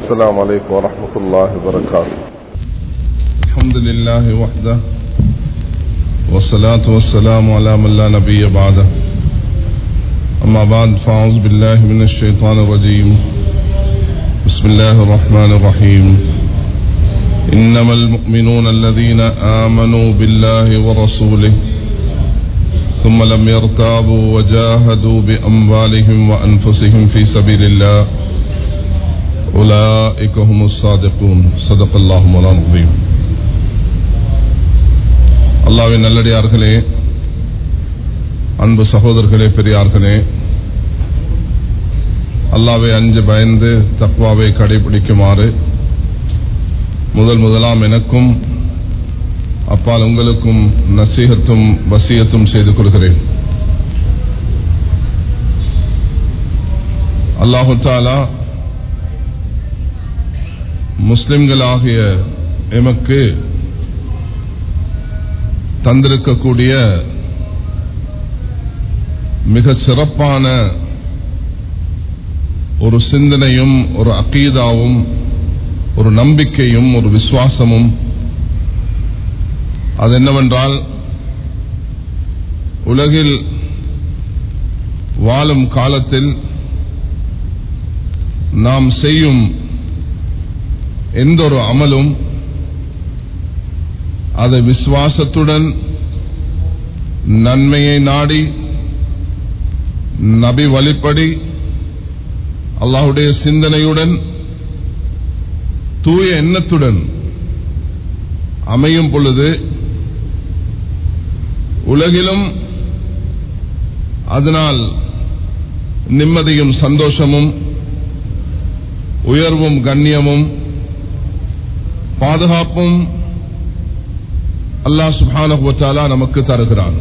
السلام عليكم ورحمة الله وبركاته الحمد لله وحده والصلاة والسلام على من لا نبي بعده أما بعد فأعوذ بالله من الشيطان الرجيم بسم الله الرحمن الرحيم إنما المؤمنون الذين آمنوا بالله ورسوله ثم لم يرتابوا وجاهدوا بأموالهم وأنفسهم في سبيل الله أولئك هم الصادقون صدق الله مولانا العظيم அல்லாவின் நல்லடியார்களே அன்பு சகோதரர்களே பெரியார்களே அல்லாவை அஞ்சு பயந்து தக்வாவை கடைபிடிக்குமாறு முதல் முதலாம் எனக்கும் அப்பால் உங்களுக்கும் நசீகத்தும் வசியத்தும் செய்து கொள்கிறேன் அல்லாஹு தாலா முஸ்லிம்களாகிய எமக்கு தந்திருக்கக்கூடிய மிக சிறப்பான ஒரு சிந்தனையும் ஒரு அக்கீதாவும் ஒரு நம்பிக்கையும் ஒரு விசுவாசமும் அது என்னவென்றால் உலகில் வாழும் காலத்தில் நாம் செய்யும் எந்த ஒரு அமலும் அதை விசுவாசத்துடன் நன்மையை நாடி நபி வழிப்படி அல்லாஹுடைய சிந்தனையுடன் தூய எண்ணத்துடன் அமையும் பொழுது உலகிலும் அதனால் நிம்மதியும் சந்தோஷமும் உயர்வும் கண்ணியமும் பாதுகாப்பும் அல்லாஹ் சுபானா நமக்கு தருகிறான்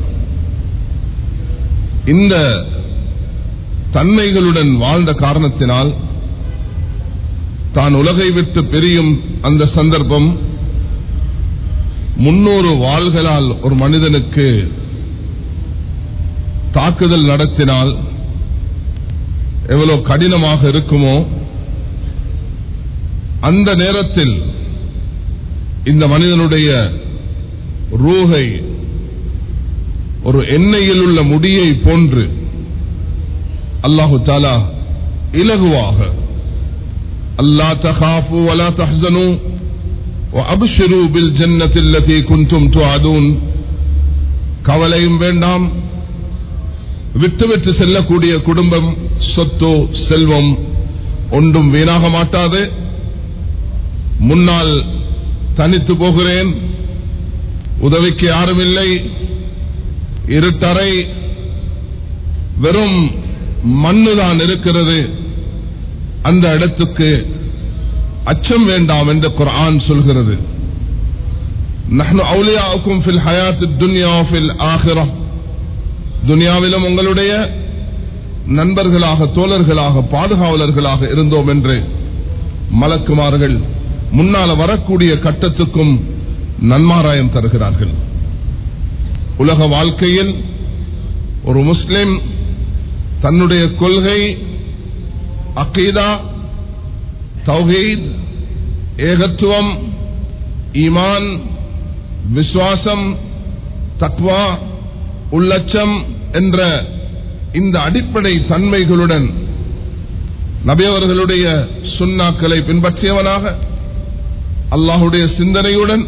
இந்த தன்மைகளுடன் வாழ்ந்த காரணத்தினால் தான் உலகை விட்டு பிரியும் அந்த சந்தர்ப்பம் முன்னூறு வாள்களால் ஒரு மனிதனுக்கு தாக்குதல் நடத்தினால் எவ்வளவு கடினமாக இருக்குமோ அந்த நேரத்தில் இந்த மனிதனுடைய ரூகை ஒரு எண்ணெயில் உள்ள முடியை போன்று அல்லாஹு தாலா இலகுவாக அல்லா தகாஃபு வலா தஹ்சனு அபிஷரு பில் ஜன்னத்தில் குந்தும் துஆதூன் கவலையும் வேண்டாம் விட்டு விட்டு செல்லக்கூடிய குடும்பம் சொத்து செல்வம் ஒன்றும் வீணாக மாட்டாது முன்னால் தனித்து போகிறேன் உதவிக்கு யாரும் இல்லை இருட்டறை வெறும் மண்ணுதான் இருக்கிறது அந்த இடத்துக்கு அச்சம் வேண்டாம் என்று குர்ஆன் சொல்கிறது நஹ்னு அவுலியாவுக்கும் ஃபில் ஹயாத் துன்யா ஃபில் ஆஹிரா துனியாவிலும் உங்களுடைய நண்பர்களாக தோழர்களாக பாதுகாவலர்களாக இருந்தோம் என்று மலக்குமார்கள் முன்னால வரக்கூடிய கட்டத்துக்கும் நன்மாராயம் தருகிறார்கள் உலக வாழ்க்கையில் ஒரு முஸ்லிம் தன்னுடைய கொள்கை அக்கீதா தௌஹீத் ஏகத்துவம் ஈமான் விசுவாசம் தக்வா உள்ளச்சம் என்ற இந்த அடிப்படை தன்மைகளுடன் நபியவர்களுடைய சுண்ணாக்களை பின்பற்றியவனாக அல்லாஹுடைய சிந்தனையுடன்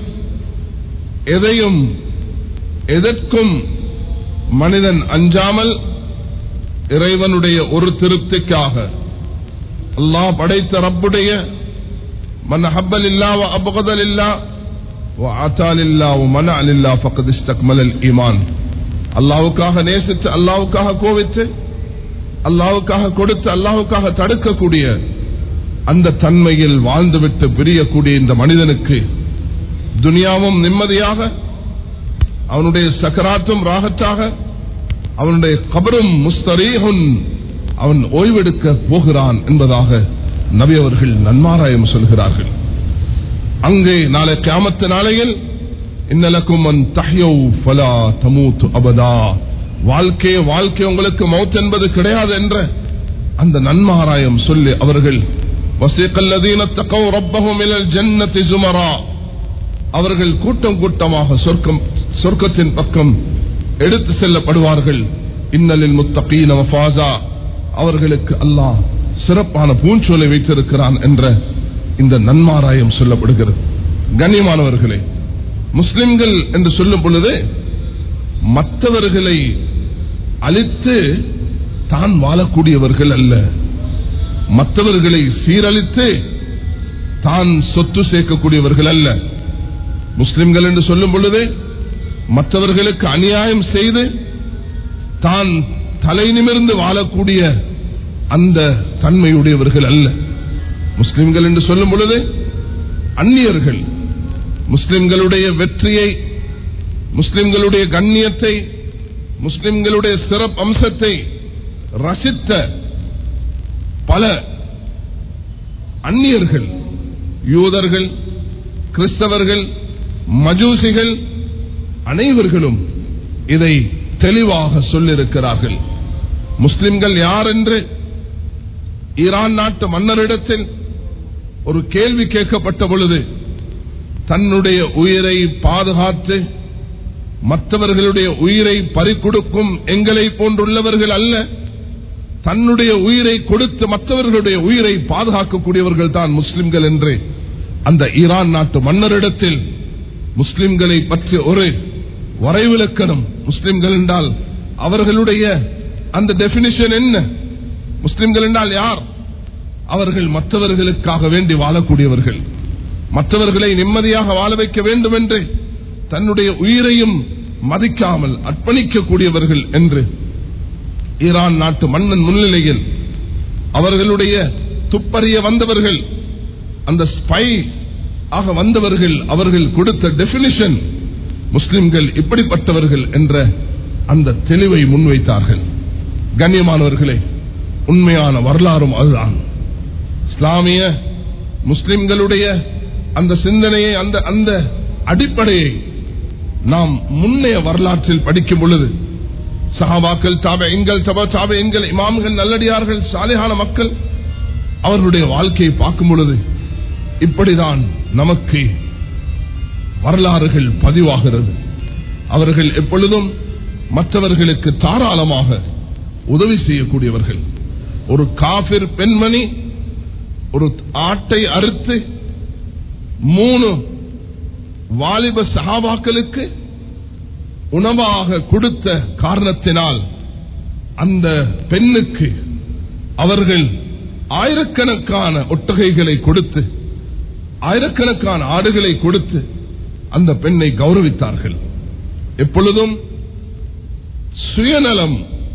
எதையும் எதற்கும் மனிதன் அஞ்சாமல் இறைவனுடைய ஒரு திருப்திக்காக அல்லாஹ் படைத்த ரப்புடைய மன் ஹப்பல் இல்லா அபகதல் இல்லா ஆத்தால் இல்லா மன அலில்லா பக்கத்து இஸ்தக்மலல் ஈமான் அல்லாவுக்காக நேசித்து அல்லாவுக்காக கோவித்து அல்லாவுக்காக கொடுத்து அல்லாவுக்காக தடுக்கக்கூடிய அந்த தன்மையில் வாழ்ந்துவிட்டு பிரியக்கூடிய இந்த மனிதனுக்கு துனியாவும் நிம்மதியாக அவனுடைய சக்கராத்தும் ராகத்தாக அவனுடைய கபரும் முஸ்தரீஹுன் அவன் ஓய்வெடுக்க போகிறான் என்பதாக நபி அவர்கள் நன்மாராயம் சொல்கிறார்கள் அங்கே நாளை கியாமத்து நாளையில் இன்னலக்கும் அன் தஹ்யௌ ஃபலா தமூத் அபதா வாழ்க்கை வாழ்க்கை உங்களுக்கு மௌத் என்பது கிடையாது என்ற அந்த நன்மாராயம் சொல்லி அவர்கள் وسيق الذين اتقوا ربهم الى الجنة زمرا அவர்கள் கூட்டம் கூட்டமாக சொர்க்கம் சொர்க்கத்தின் பக்கம் எடுத்து செல்லப்படுவார்கள் இன்னலில் முத்தகீன மஃபாசா அவர்களுக்கு அல்லாஹ் சிறப்பான பூஞ்சோலை வைத்திருக்கிறான் என்ற இந்த நன்மாராயம் சொல்லப்படுகிறது கண்ணியமானவர்களே முஸ்லிம்கள் என்று சொல்லும் பொழுது மற்றவர்களை அழித்து தான் வாழக்கூடியவர்கள் அல்ல மற்றவர்களை சீரழித்து தான் சொத்து சேர்க்கக்கூடியவர்கள் அல்ல முஸ்லிம்கள் என்று சொல்லும் பொழுது மற்றவர்களுக்கு அநியாயம் செய்து தான் தலை நிமிர்ந்து வாழக்கூடிய அந்த தன்மையுடையவர்கள் அல்ல முஸ்லிம்கள் என்று சொல்லும் பொழுது அந்நியர்கள் முஸ்லிம்களுடைய வெற்றியை முஸ்லிம்களுடைய கண்ணியத்தை முஸ்லிம்களுடைய சிறப்பு அம்சத்தை ரசித்த பல அந்நியர்கள் யூதர்கள் கிறிஸ்தவர்கள் மஜூசிகள் அனைவர்களும் இதை தெளிவாக சொல்லியிருக்கிறார்கள் முஸ்லிம்கள் யார் என்று ஈரான் நாட்டு மன்னரிடத்தில் ஒரு கேள்வி கேட்கப்பட்ட பொழுது தன்னுடைய உயிரை பாதுகாத்து மற்றவர்களுடைய உயிரை பறிக்கொடுக்கும் எங்களை போன்றுள்ளவர்கள் அல்ல தன்னுடைய உயிரை கொடுத்து மற்றவர்களுடைய உயிரை பாதுகாக்கக்கூடியவர்கள் தான் முஸ்லிம்கள் என்று அந்த ஈரான் நாட்டு மன்னரிடத்தில் முஸ்லிம்களை பற்றி ஒரு வரைவிலக்கணம் முஸ்லிம்கள் என்றால் அவர்களுடைய அந்த டெபினிஷன் என்ன முஸ்லிம்கள் என்றால் யார் அவர்கள் மற்றவர்களுக்காக வேண்டி வாழக்கூடியவர்கள் மற்றவர்களை நிம்மதியாக வாழ வைக்க வேண்டும் என்று தன்னுடைய உயிரையும் மதிக்காமல் அர்ப்பணிக்கக்கூடியவர்கள் என்று ஈரான் நாட்டு மன்னன் முன்னிலையில் அவர்களுடைய துப்பறிய வந்தவர்கள் அந்த ஸ்பை ஆக வந்தவர்கள் அவர்கள் கொடுத்த டெபினிஷன் முஸ்லிம்கள் இப்படிப்பட்டவர்கள் என்ற அந்த தெளிவை முன்வைத்தார்கள் கண்ணியமானவர்களே உண்மையான வரலாறும் அதுதான் இஸ்லாமிய முஸ்லிம்களுடைய அந்த சிந்தனையை அந்த அந்த அடிப்படையை நாம் முன்னைய வரலாற்றில் படிக்கும் பொழுது சஹாபாக்கள் தாப எங்கள் தப தாப எங்கள் இமாம்கள் நல்லடியார்கள் சாலையான மக்கள் அவர்களுடைய வாழ்க்கையை பார்க்கும் பொழுது இப்படிதான் நமக்கு வரலாறுகள் பதிவாகிறது அவர்கள் எப்பொழுதும் மற்றவர்களுக்கு தாராளமாக உதவி செய்யக்கூடியவர்கள் ஒரு காபிர் பெண்மணி ஒரு ஆட்டை அறுத்து மூணு வாலிப சகாபாக்களுக்கு உணவாக கொடுத்த காரணத்தினால் அந்த பெண்ணுக்கு அவர்கள் ஆயிரக்கணக்கான ஒட்டகைகளை கொடுத்து ஆயிரக்கணக்கான ஆடுகளை கொடுத்து அந்த பெண்ணை கௌரவித்தார்கள் எப்பொழுதும் சுயநலம்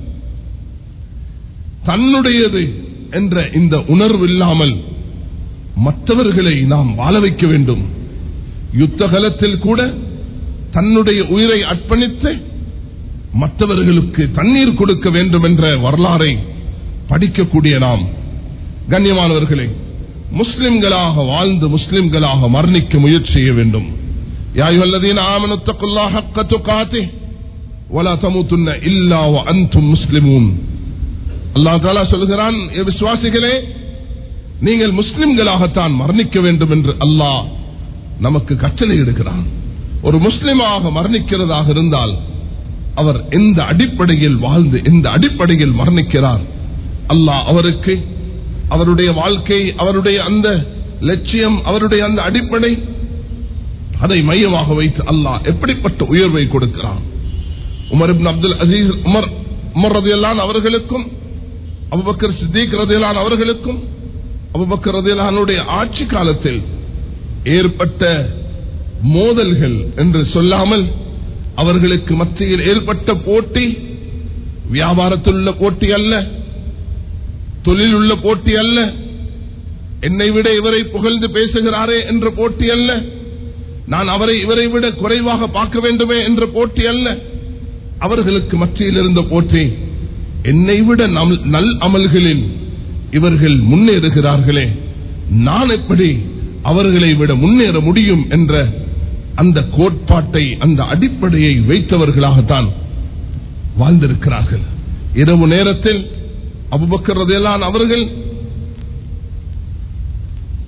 தன்னுடையது என்ற இந்த உணர்வு இல்லாமல் மற்றவர்களை நாம் வாழ வைக்க வேண்டும் யுத்த காலத்தில் கூட தன்னுடைய உயிரை அர்ப்பணித்து மற்றவர்களுக்கு தண்ணீர் கொடுக்க வேண்டும் என்ற வரலாறை படிக்கக்கூடிய நாம் கண்ணியமானவர்களே முஸ்லிம்களாக வாழ்ந்து முஸ்லிம்களாக மரணிக்க முயற்சி செய்ய வேண்டும் யாயுவல்லதீன் ஆமனுத்தகுல்லா ஹக்க துகாத்தே ولا تموتن الا وانتم مسلمون அல்லாஹ் தாலா சொல்கிறான் விசுவாசிகளே நீங்கள் முஸ்லிம்களாகத்தான் மரணிக்க வேண்டும் என்று அல்லாஹ் நமக்கு கட்டளை எடுக்கிறான் ஒரு முஸ்லிமாக மரணிக்கிறதாக இருந்தால் அவர் எந்த அடிப்படையில் வாழ்ந்து எந்த அடிப்படையில் மரணிக்கிறார் அல்லாஹ் அவருக்கு அவருடைய வாழ்க்கை அவருடைய அந்த லட்சியம் அவருடைய அந்த அடிப்படை அதை மையமாக வைத்து அல்லாஹ் எப்படிப்பட்ட உயர்வை கொடுக்கிறான் Umar ibn Abdul Aziz Umar Umar ரதியல்லான் அவர்களுக்கும் அபுபக்கர் சித்திக் ரதியலான் அவர்களுக்கும் அபுபக்கர் ரதியலானுடைய ஆட்சி காலத்தில் ஏற்பட்ட மோதல்கள் என்று சொல்லாமல் அவர்களுக்கு மத்தியில் ஏற்பட்ட போட்டி வியாபாரத்தில் உள்ள போட்டி அல்ல தொழில் உள்ள போட்டி அல்ல என்னை விட இவரை புகழ்ந்து பேசுகிறாரே என்ற போட்டி அல்ல நான் அவரை இவரை விட குறைவாக பார்க்க வேண்டுமே என்ற போட்டி அல்ல அவர்களுக்கு மத்தியில் இருந்த போற்றி என்னை விட நல் அமல்களில் இவர்கள் முன்னேறுகிறார்களே நான் எப்படி அவர்களை விட முன்னேற முடியும் என்ற அந்த கோட்பாட்டை அந்த அடிப்படையை வைத்தவர்களாகத்தான் வாழ்ந்திருக்கிறார்கள் இரவு நேரத்தில் அபுபக்கர் ரதையெல்லாம் அவர்கள்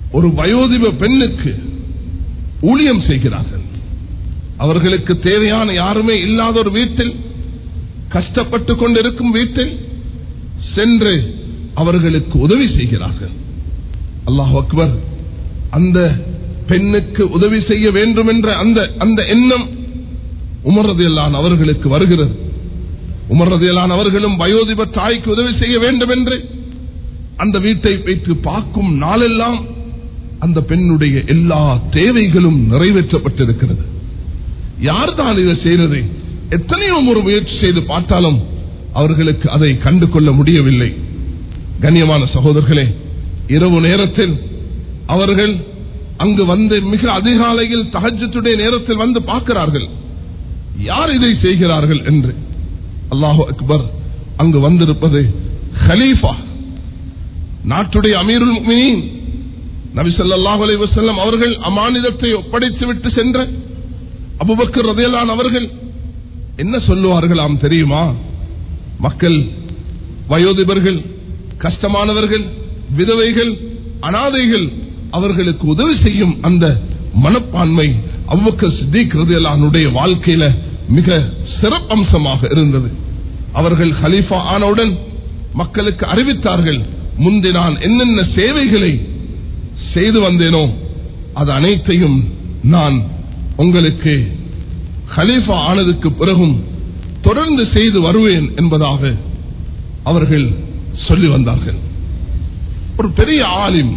ஒரு வயோதிப பெண்ணுக்கு ஊழியம் செய்கிறார்கள் அவர்களுக்கு தேவையான யாருமே இல்லாத ஒரு வீட்டில் கஷ்டப்பட்டு கொண்டிருக்கும் வீட்டில் சென்று அவர்களுக்கு உதவி செய்கிறார்கள் அல்லாஹ் அக்பர் அந்த பெண்ணுக்கு உதவி செய்ய வேண்டும் என்ற அந்த அந்த எண்ணம் உமர்றதையெல்லாம் அவர்களுக்கு வருகிறது உமர்றதையெல்லாம் அவர்களும் வயோதிப தாய்க்கு உதவி செய்ய வேண்டும் என்று அந்த வீட்டை வைத்து பார்க்கும் நாளெல்லாம் அந்த பெண்ணுடைய எல்லா தேவைகளும் நிறைவேற்றப்பட்டிருக்கிறது யார்தான் இதை செய்தது எத்தனையோ ஒரு முயற்சி செய்து பார்த்தாலும் அவர்களுக்கு அதை கண்டு கொள்ள முடியவில்லை கண்ணியமான சகோதரர்களே இரவு நேரத்தில் அவர்கள் அங்கு வந்து மிக அதிகாலையில் தகஜத்துடைய நேரத்தில் வந்து பார்க்கிறார்கள் யார் இதை செய்கிறார்கள் என்று அல்லாஹு அக்பர் அங்கு வந்திருப்பது ஹலீஃபா நாட்டுடைய அமீருல் முஃமினீன் நபி ஸல்லல்லாஹு அலைஹி வஸல்லம் அவர்கள் அமானிதத்தை ஒப்படைத்து விட்டு சென்ற அபூபக்கர் ரலியல்லாஹு அவர்கள் என்ன சொல்லுவார்களாம் தெரியுமா மக்கள் வயோதிபர்கள் கஷ்டமானவர்கள் விதவைகள் அனாதைகள் அவர்களுக்கு உதவி செய்யும் அந்த மனப்பான்மை அவ்வக்க சித்திக் ரதியலானுடைய வாழ்க்கையில மிக சிறப்பம்சமாக இருந்தது அவர்கள் ஹலீஃபா ஆனவுடன் மக்களுக்கு அறிவித்தார்கள் முந்தி நான் என்னென்ன சேவைகளை செய்து வந்தேனோ அது அனைத்தையும் நான் உங்களுக்கு ஹலீஃபா ஆனதுக்கு பிறகும் தொடர்ந்து செய்து வருவேன் என்பதாக அவர்கள் சொல்லி வந்தார்கள் ஒரு பெரிய ஆலிம்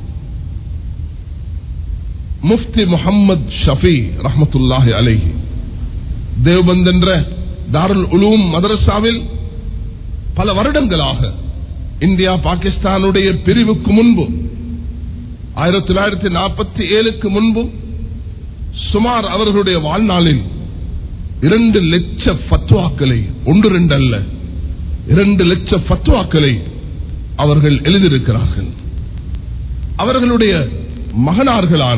முஃப்தி முகம்மது ஷஃபி ரஹமத்துல்லாஹி அலைஹி தேவபந்த் என்ற தாருல் உலூம் மதரசாவில் பல வருடங்களாக இந்தியா பாகிஸ்தானுடைய பிரிவுக்கு முன்பு ஆயிரத்தி தொள்ளாயிரத்தி நாற்பத்தி ஏழுக்கு முன்பு சுமார் அவர்களுடைய வாழ்நாளில் இரண்டு லட்ச பத்துவாக்களை ஒன்று ரெண்டு அல்ல இரண்டு லட்ச பத்துவாக்களை அவர்கள் எழுதியிருக்கிறார்கள் அவர்களுடைய மகனார்களான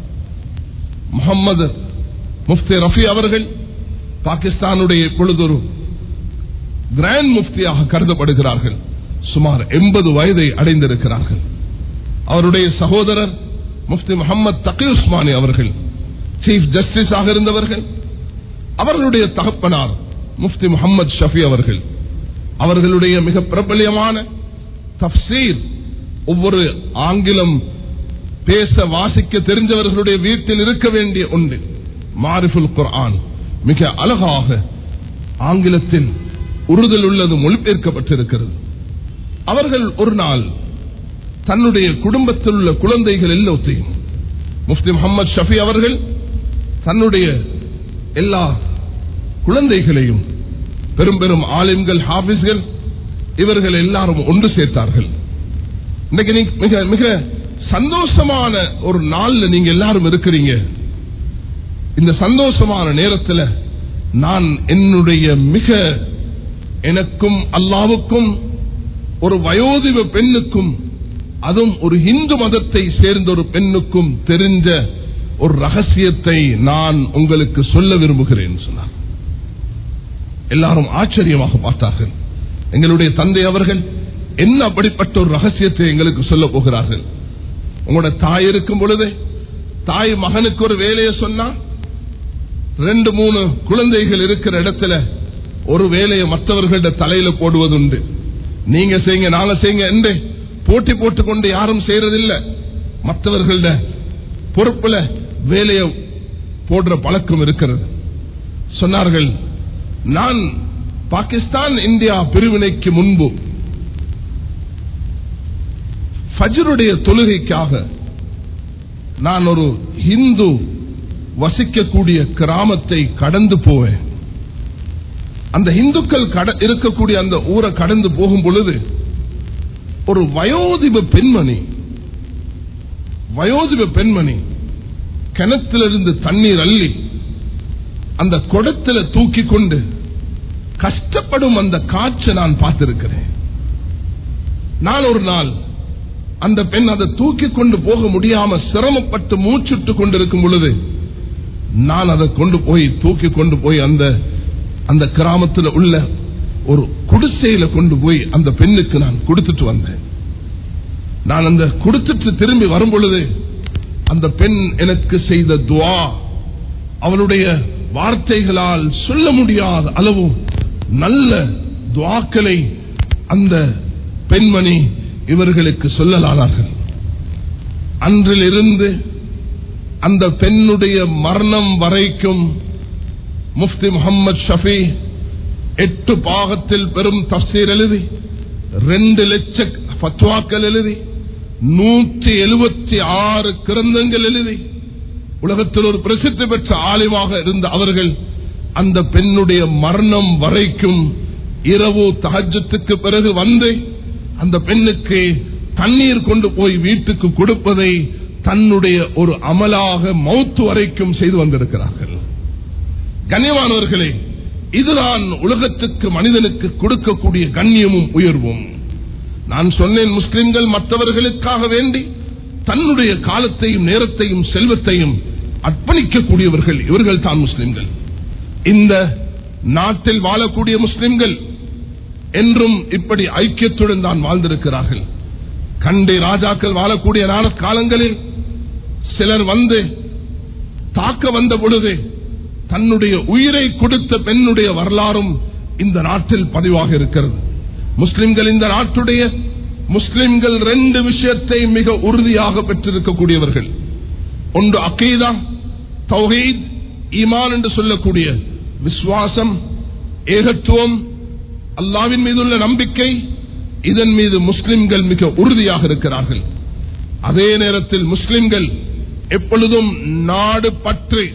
முகமது முஃப்தி ரஃபி அவர்கள் பாகிஸ்தானுடைய இப்பொழுதொரு கிராண்ட் முஃப்தியாக கருதப்படுகிறார்கள் சுமார் எண்பது வயதை அடைந்திருக்கிறார்கள் அவருடைய சகோதரர் முஃப்தி முகமது தகி உஸ்மானி அவர்கள் சீஃப் ஜஸ்டிஸ் ஆக இருந்தவர்கள் அவர்களுடைய தகப்பனார் முஃப்தி முகமது ஷஃபி அவர்கள் அவர்களுடைய மிக பிரபலியமான தப்சீர் ஒவ்வொரு ஆங்கிலம் பேச வாசிக்க தெரிஞ்சவர்களுடைய வீட்டில் இருக்க வேண்டிய ஒன்று மாரிஃபுல் குர்ஆன் மிக அழகாக ஆங்கிலத்தில் உறுதல் உள்ளது மொழிபெயர்க்கப்பட்டிருக்கிறது அவர்கள் ஒரு நாள் தன்னுடைய குடும்பத்தில் உள்ள குழந்தைகள் எல்லாத்தையும் முஃப்தி முகமது ஷஃபி அவர்கள் தன்னுடைய எல்லா குழந்தைகளையும் பெரும் பெரும் ஆலிம்கள் ஹாபிஸ்கள் இவர்கள் எல்லாரும் ஒன்று சேர்த்தார்கள் இன்னைக்கு நீங்க மிக மிக சந்தோஷமான ஒரு நாள்ல நீங்க எல்லாரும் இருக்கிறீங்க இந்த சந்தோஷமான நேரத்தில் நான் என்னுடைய மிக எனக்கும் அல்லாவுக்கும் ஒரு வயோதிப பெண்ணுக்கும் அதுவும் ஒரு இந்து மதத்தை சேர்ந்த ஒரு பெண்ணுக்கும் தெரிஞ்ச ஒரு ரகசியத்தை நான் உங்களுக்கு சொல்ல விரும்புகிறேன் சொன்னார் எல்லாரும் ஆச்சரியமாக பார்த்தார்கள் எங்களுடைய தந்தை அவர்கள் என்ன அப்படிப்பட்ட ஒரு ரகசியத்தை எங்களுக்கு சொல்ல போகிறார்கள் உங்களோட தாய் இருக்கும் பொழுது தாய் மகனுக்கு ஒரு வேலையை சொன்னா ரெண்டு மூணு குழந்தைகள் இருக்கிற இடத்துல ஒரு வேலையை மற்றவர்கள தலையில போடுவதுண்டு நீங்க செய்யுங்க நாங்க செய்யுங்க என்று போட்டி போட்டுக்கொண்டு யாரும் செய்யறதில்லை மற்றவர்கள பொறுப்புல வேலையை போடுற பழக்கம் இருக்கிறது சொன்னார்கள் நான் பாகிஸ்தான் இந்தியா பிரிவினைக்கு முன்பு ஃபஜ்ருடைய தொழுகைக்காக நான் ஒரு இந்து வசிக்கக்கூடிய கிராமத்தை கடந்து போவேன் அந்த இந்துக்கள் கட- இருக்கக்கூடிய அந்த ஊரை கடந்து போகும் பொழுது ஒரு வயோதிப பெண்மணி வயோதிப பெண்மணி கிணத்திலிருந்து தண்ணீர் அள்ளி அந்த குடத்துல தூக்கி கொண்டு கஷ்டப்படும் அந்த காட்சை நான் பார்த்திருக்கிறேன் நான் ஒரு நாள் அந்த பெண் அதை தூக்கி கொண்டு போக முடியாம சிரமப்பட்டு மூச்சுட்டு கொண்டிருக்கும் பொழுது நான் அதை கொண்டு போய் தூக்கி கொண்டு போய் அந்த அந்த கிராமத்தில் உள்ள ஒரு குடிசையில கொண்டு போய் அந்த பெண்ணுக்கு நான் கொடுத்துட்டு வந்தேன் நான் அந்த கொடுத்துட்டு திரும்பி வரும் பொழுது அந்த பெண் எனக்கு செய்த துவா அவளுடைய வார்த்தைகளால் சொல்ல முடியாத அளவு நல்ல துவாக்களை அந்த பெண்மணி இவர்களுக்கு சொல்லலானார்கள் அன்றிலிருந்து அந்த பெண்ணுடைய மரணம் வரைக்கும் முஃப்தி முகமது ஷஃபி எட்டு பாகத்தில் பெரும் தப்சீர் எழுதி ரெண்டு லட்ச பத்வாக்கள் எழுதி நூற்றி எழுபத்தி ஆறு கிரந்தங்கள் எழுதி உலகத்தில் ஒரு பிரசித்தி பெற்ற ஆலிமாக இருந்த அவர்கள் அந்த பெண்ணுடைய மரணம் வரைக்கும் இரவு தகஜத்துக்கு பிறகு வந்து அந்த பெண்ணுக்கு தண்ணீர் கொண்டு போய் வீட்டுக்கு கொடுப்பதை தன்னுடைய ஒரு அமலாக மௌத்து வரைக்கும் செய்து வந்திருக்கிறார்கள் கண்ணியமானவர்களே இதுதான் உலகத்துக்கு மனிதனுக்கு கொடுக்கக்கூடிய கண்ணியமும் உயர்வும் நான் சொன்னேன் முஸ்லிம்கள் மற்றவர்களுக்காக வேண்டி தன்னுடைய காலத்தையும் நேரத்தையும் செல்வத்தையும் அர்ப்பணிக்கக்கூடியவர்கள் இவர்கள் தான் முஸ்லிம்கள் இந்த நாட்டில் வாழக்கூடிய முஸ்லிம்கள் என்றும் இப்படி ஐக்கியத்துடன் தான் வாழ்ந்திருக்கிறார்கள் கண்டே ராஜாக்கள் வாழக்கூடிய நாள காலங்களில் சிலர் வந்து தாக்க வந்த பொழுது தன்னுடைய உயிரை கொடுத்த பெண்ணுடைய வரலாறும் இந்த நாட்டில் பதிவாக இருக்கிறது முஸ்லிம்கள் இந்த நாட்டுடைய முஸ்லிம்கள் ரெண்டு விஷயத்தை மிக உறுதியாக பெற்றிருக்கக்கூடியவர்கள் ஒன்று அக்கீதா தௌஹீத் ஈமான் என்று சொல்லக்கூடிய விசுவாசம் ஏகத்துவம் அல்லாவின் மீதுள்ள நம்பிக்கை இதன் மீது முஸ்லிம்கள் மிக உறுதியாக இருக்கிறார்கள் அதே நேரத்தில் முஸ்லிம்கள் எப்பொழுதும் நாடு பற்றி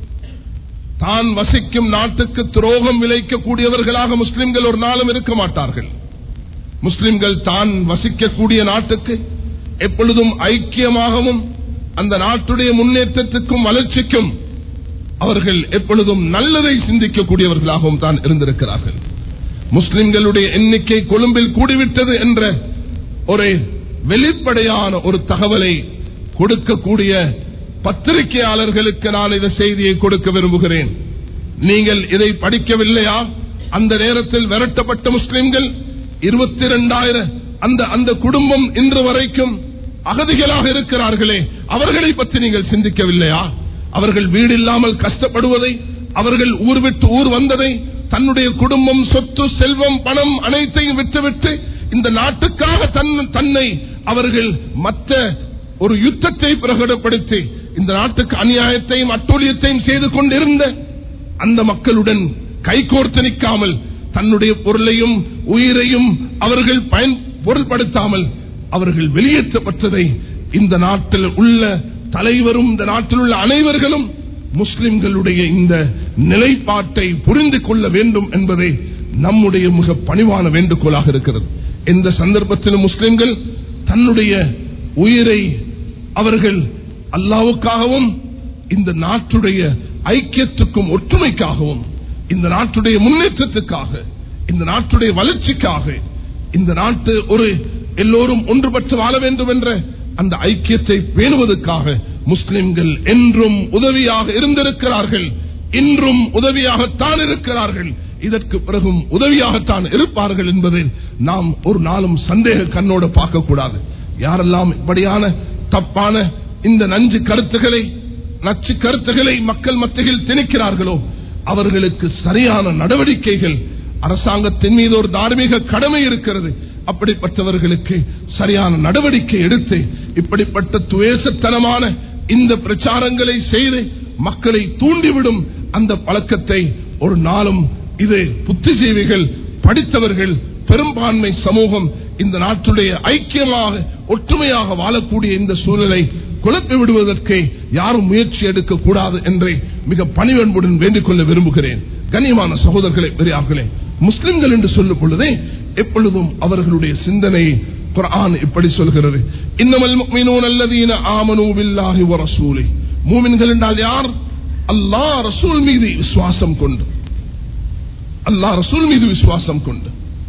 தான் வசிக்கும் நாட்டுக்கு துரோகம் விளைக்கக்கூடியவர்களாக முஸ்லிம்கள் ஒரு நாளும் இருக்க மாட்டார்கள் முஸ்லிம்கள் தான் வசிக்கக்கூடிய நாட்டுக்கு எப்பொழுதும் ஐக்கியமாகவும் அந்த நாட்டுடைய முன்னேற்றத்துக்கும் வளர்ச்சிக்கும் அவர்கள் எப்பொழுதும் நல்லதை சிந்திக்கக்கூடியவர்களாகவும் தான் இருந்திருக்கிறார்கள் முஸ்லிம்களுடைய எண்ணிக்கை கொழும்பில் கூடிவிட்டது என்ற ஒரு வெளிப்படையான ஒரு தகவலை கொடுக்கக்கூடிய பத்திரிகையாளர்களுக்கு நான் இந்த செய்தியை கொடுக்க விரும்புகிறேன் நீங்கள் இதை படிக்கவில்லையா அந்த நேரத்தில் விரட்டப்பட்ட முஸ்லிம்கள் இருபத்தி இரண்டாயிரம் அந்த அந்த குடும்பம் இன்று வரைக்கும் அகதிகளாக இருக்கிறார்களே அவர்களை பற்றி நீங்கள் சிந்திக்கவில்லையா அவர்கள் வீடு இல்லாமல் கஷ்டப்படுவதை அவர்கள் ஊர் விட்டு ஊர் வந்ததை தன்னுடைய குடும்பம் சொத்து செல்வம் பணம் அனைத்தையும் விட்டுவிட்டு இந்த நாட்டுக்காக தன்னை அவர்கள் மற்ற ஒரு யுத்தத்தை பிரகடப்படுத்தி இந்த நாட்டுக்கு அநியாயத்தையும் அட்டூழியத்தையும் செய்து கொண்டிருந்த அந்த மக்களுடன் கைகோர்த்து நிற்காமல் தன்னுடைய பொருளையும் உயிரையும் அவர்கள் பயன் பொருள்படுத்தாமல் அவர்கள் வெளியேற்றப்பட்டதை இந்த நாட்டில் உள்ள தலைவரும் இந்த நாட்டில் உள்ள அனைவர்களும் முஸ்லிம்களுடைய இந்த நிலைப்பாட்டை புரிந்து கொள்ள வேண்டும் என்பதை நம்முடைய மிக பணிவான வேண்டுகோளாக இருக்கிறது எந்த சந்தர்ப்பத்திலும் முஸ்லிம்கள் தன்னுடைய உயிரை அவர்கள் அல்லாவுக்காகவும் இந்த நாட்டுடைய ஐக்கியத்துக்கும் ஒற்றுமைக்காகவும் இந்த நாட்டுடைய முன்னேற்றத்துக்காக இந்த நாட்டுடைய வளர்ச்சிக்காக இந்த நாட்டு ஒரு எல்லோரும் ஒன்றுபட்டு வாழ வேண்டும் என்ற அந்த ஐக்கியத்தை பேணுவதற்காக முஸ்லிம்கள் என்றும் உதவியாக இருந்திருக்கிறார்கள் இன்றும் உதவியாகத்தான் இருக்கிறார்கள் இதற்கு பிறகும் உதவியாகத்தான் இருப்பார்கள் என்பதை நாம் ஒரு நாளும் சந்தேக கண்ணோடு பார்க்கக்கூடாது யாரெல்லாம் இப்படியான தப்பான இந்த நஞ்சு கருத்துக்களை நச்சு கருத்துக்களை மக்கள் மத்தியில் திணிக்கிறார்களோ அவர்களுக்கு சரியான நடவடிக்கைகள் அரசாங்கத்தின் மீது ஒரு தார்மீக கடமை இருக்கிறது அப்படிப்பட்டவர்களுக்கு சரியான நடவடிக்கை எடுத்து இப்படிப்பட்ட துவேசத்தனமான இந்த பிரச்சாரங்களை செய்து மக்களை தூண்டிவிடும் அந்த பழக்கத்தை ஒரு நாளும் இது புத்திஜீவிகள் படித்தவர்கள் பெரும்பான்மை சமூகம் இந்த நாட்டுடைய ஐக்கியமாக ஒற்றுமையாக வாழக்கூடிய இந்த சூழலை குழப்பி விடுவதற்கு யாரும் முயற்சி எடுக்க கூடாது என்று மிக பணிவன்புடன் வேண்டிக் கொள்ள விரும்புகிறேன் கண்ணியமான சகோதரர்களே பெரியார்களே முஸ்லிம்கள் என்று சொல்லும் பொழுதே எப்பொழுதும் அவர்களுடைய சிந்தனை குரான் இப்படி சொல்கிறது இன்னமல் முஃமினூன் அல்லதீன ஆமனூ பில்லாஹி வ ரசூலி மூமின்கள் என்றால் யார் அல்லாஹ் ரசூல் மீது விசுவாசம் கொண்டு அல்லாஹ் ரசூல் மீது விசுவாசம் கொண்டு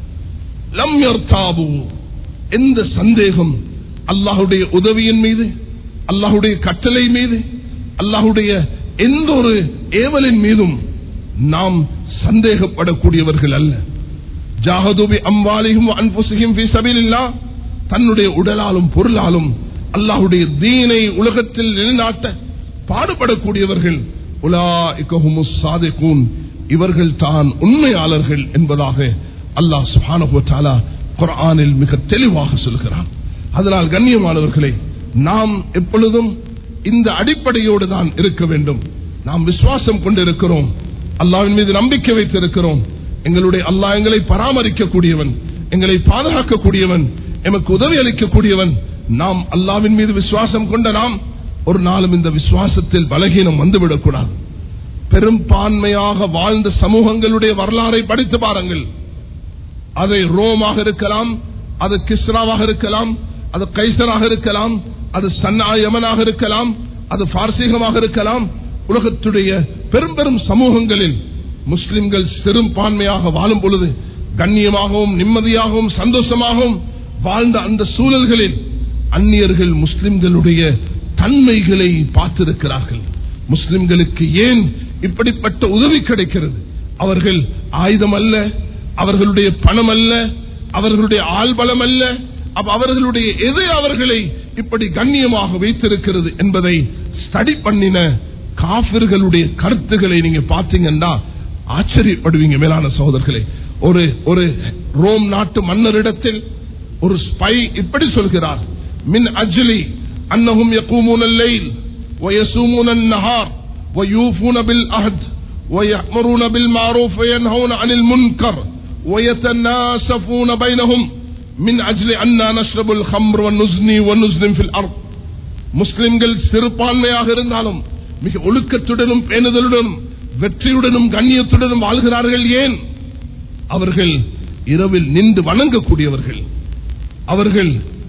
லம் யர்தாபு எந்த சந்தேகம் அல்லாஹுடைய உதவியின் மீது அல்லாஹுடைய கட்டளை மீது அல்லாஹுடைய எந்த ஒரு ஏவலின் மீதும் நாம் சந்தேகப்படக்கூடியவர்கள் அல்ல ஜாகதுபி அம்பாலிகும் அன்புசிகும் தன்னுடைய உடலாலும் பொருளாலும் அல்லாஹுடைய தீனை உலகத்தில் நிலைநாட்ட பாடுபடக்கூடியவர்கள் உலாஇகஹுமு சாதிகூன் இவர்கள் தான் உண்மையாளர்கள் என்பதாக அல்லாஹ் சுப்ஹானஹு வ தஆலா குர்ஆனில் மிக தெளிவாக சொல்கிறான் அதனால் கண்ணியமானவர்களே நாம் எப்பொழுதும் இந்த அடிப்படையோடு தான் இருக்க வேண்டும் நாம் விசுவாசம் கொண்டிருக்கிறோம் அல்லாவின் மீது நம்பிக்கை வைத்திருக்கிறோம் எங்களுடைய அல்லாஹ் எங்களை பராமரிக்கக்கூடியவன் எங்களை பாதுகாக்கக்கூடியவன் எமக்கு உதவி அளிக்கக்கூடியவன் நாம் அல்லாவின் மீது விசுவாசம் கொண்ட நாம் ஒரு நாளும் இந்த விசுவாசத்தில் பலகீனம் வந்துவிடக்கூடாது பெரும்பான்மையாக வாழ்ந்த சமூகங்களுடைய வரலாறை படித்து பாருங்கள் அது ரோமாக இருக்கலாம் அது கிஸ்ராவாக இருக்கலாம் அது கைசராக இருக்கலாம் அது சன்னா யமனாக இருக்கலாம் அது பார்சீகமாக இருக்கலாம் உலகத்துடைய பெரும் பெரும் சமூகங்களில் முஸ்லிம்கள் சிறுபான்மையாக வாழும் பொழுது கண்ணியமாகவும் நிம்மதியாகவும் சந்தோஷமாகவும் வாழ்ந்த அந்த சூழல்களில் அந்நியர்கள் முஸ்லிம்களுடைய தன்மைகளை பார்த்திருக்கிறார்கள் முஸ்லிம்களுக்கு ஏன் இப்படிப்பட்ட உதவி கிடைக்கிறது அவர்கள் ஆயுதம் அல்ல அவர்களுடைய பணம் அல்ல அவர்களுடைய ஆள்பலம் அல்ல அப்ப அவர்களுடைய எது அவர்களை இப்படி கண்ணியமாக வைத்திருக்கிறது என்பதை ஸ்டடி பண்ணின காபிர்களுடைய கருத்துக்களை நீங்க பார்த்தீங்கன்னா ஆச்சரியப்படுவீங்க மேலான சகோதரர்களே ஒரு ஒரு ரோம் நாட்டு மன்னரிடத்தில் ஒரு ஸ்பை இப்படி சொல்கிறார் மின் அஜ்லி அன்னஹும் யகூமுன الليل ويصومون النهار ويوفون بالعهد ويأمرون بالمعروف وينهون عن المنكر ويتناسفون بينهم من أجل أننا نشرب الخمر ونزني ونزلم في الأرض முஸ்லிம்கள் சிறுபான்மையாக இருந்தாலும் மிக ஒழுக்கத்துடனும் பேணுதலுடனும் வெற்றியுடனும் கண்ணியத்துடனும் வாழ்கிறார்கள் ஏன் அவர்கள் இரவில் நின்று வணங்கக்கூடியவர்கள் அவர்கள்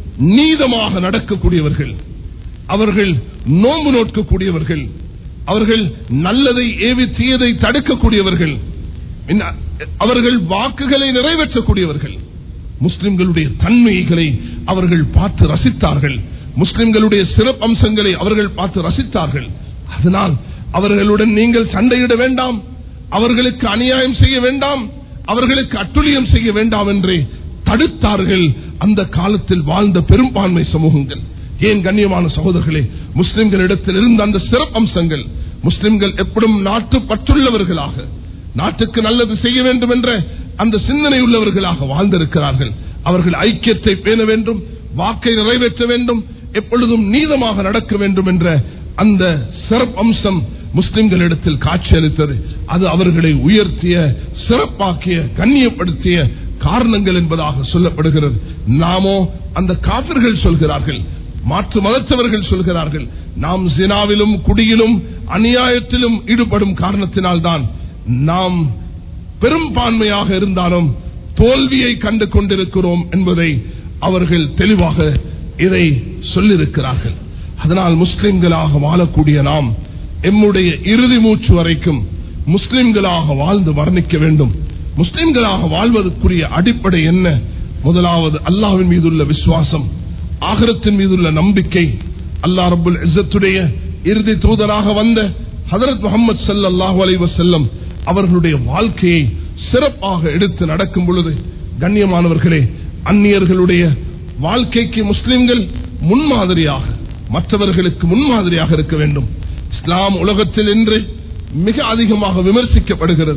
நீதமாக நடக்கக்கூடியவர்கள் அவர்கள் நோம்பு நோக்கக்கூடியவர்கள் அவர்கள் நல்லதை ஏவி தீயதை தடுக்கக்கூடியவர்கள் இன்ன- அவர்கள் வாக்குகளை நிறைவேற்றக்கூடியவர்கள் முஸ்லிம்களுடைய தன்மைகளை அவர்கள் பார்த்து ரசித்தார்கள் முஸ்லிம்களுடைய சிறப்பு அம்சங்களை அவர்கள் பார்த்து ரசித்தார்கள் அதனால் அவர்களுடன் நீங்கள் சண்டையிட வேண்டாம் அவர்களுக்கு அநியாயம் செய்ய வேண்டாம் அவர்களுக்கு அட்டுழியம் செய்ய வேண்டாம் என்று தடுத்தார்கள் அந்த காலத்தில் வாழ்ந்த பெரும்பான்மை சமூகங்கள் ஏன் கண்ணியமான சகோதரர்களே முஸ்லிம்களிடத்தில் இருந்த அந்த சிறப்பு அம்சங்கள் முஸ்லிம்கள் எப்படும் நாட்டு பற்றுள்ளவர்களாக நாட்டுக்கு நல்லது செய்ய வேண்டும் என்ற அந்த சிந்தனை உள்ளவர்களாக வாழ்ந்திருக்கிறார்கள் அவர்கள் ஐக்கியத்தை பேண வேண்டும் வாக்கை நிறைவேற்ற வேண்டும் எப்பொழுதும் நீதமாக நடக்க வேண்டும் என்ற அந்த சிறப்பு அம்சம் முஸ்லிம்களிடத்தில் காட்சியளித்தது அது அவர்களை உயர்த்திய சிறப்பாக்கிய கண்ணியப்படுத்திய காரணங்கள் என்பதாக சொல்லப்படுகிறது நாமோ அந்த காவிர்கள் சொல்கிறார்கள் மாற்று மதத்தவர்கள் சொல்கிறார்கள் நாம் ஜினாவிலும் குடியிலும் அநியாயத்திலும் ஈடுபடும் காரணத்தினால்தான் நாம் பெரும்பான்மையாக இருந்தாலும் தோல்வியை கண்டு கொண்டிருக்கிறோம் என்பதை அவர்கள் தெளிவாக இதை சொல்லியிருக்கிறார்கள் அதனால் முஸ்லிம்களாக வாழக்கூடிய நாம் எம்முடைய இறுதி மூச்சு வரைக்கும் முஸ்லிம்களாக வாழ்ந்து வர்ணிக்க வேண்டும் முஸ்லிம்களாக வாழ்வதற்குரிய அடிப்படை என்ன முதலாவது அல்லாஹ்வின் மீதுள்ள விசுவாசம் ஆகரத்தின் மீதுள்ள நம்பிக்கை அல்லாஹ் ரபுல் இஸ்ஸத்துடைய இறுதி தூதராக வந்த ஹதரத் முகமது ஸல்லல்லாஹு அலைஹி வஸல்லம் அவர்களுடைய வாழ்க்கையை சிறப்பாக எடுத்து நடக்கும் பொழுது கண்ணியமானவர்களே அந்நியர்களுடைய வாழ்க்கைக்கு முஸ்லிம்கள் முன்மாதிரியாக மற்றவர்களுக்கு முன்மாதிரியாக இருக்க வேண்டும் இஸ்லாம் உலகத்தில் இன்று மிக அதிகமாக விமர்சிக்கப்படுகிறது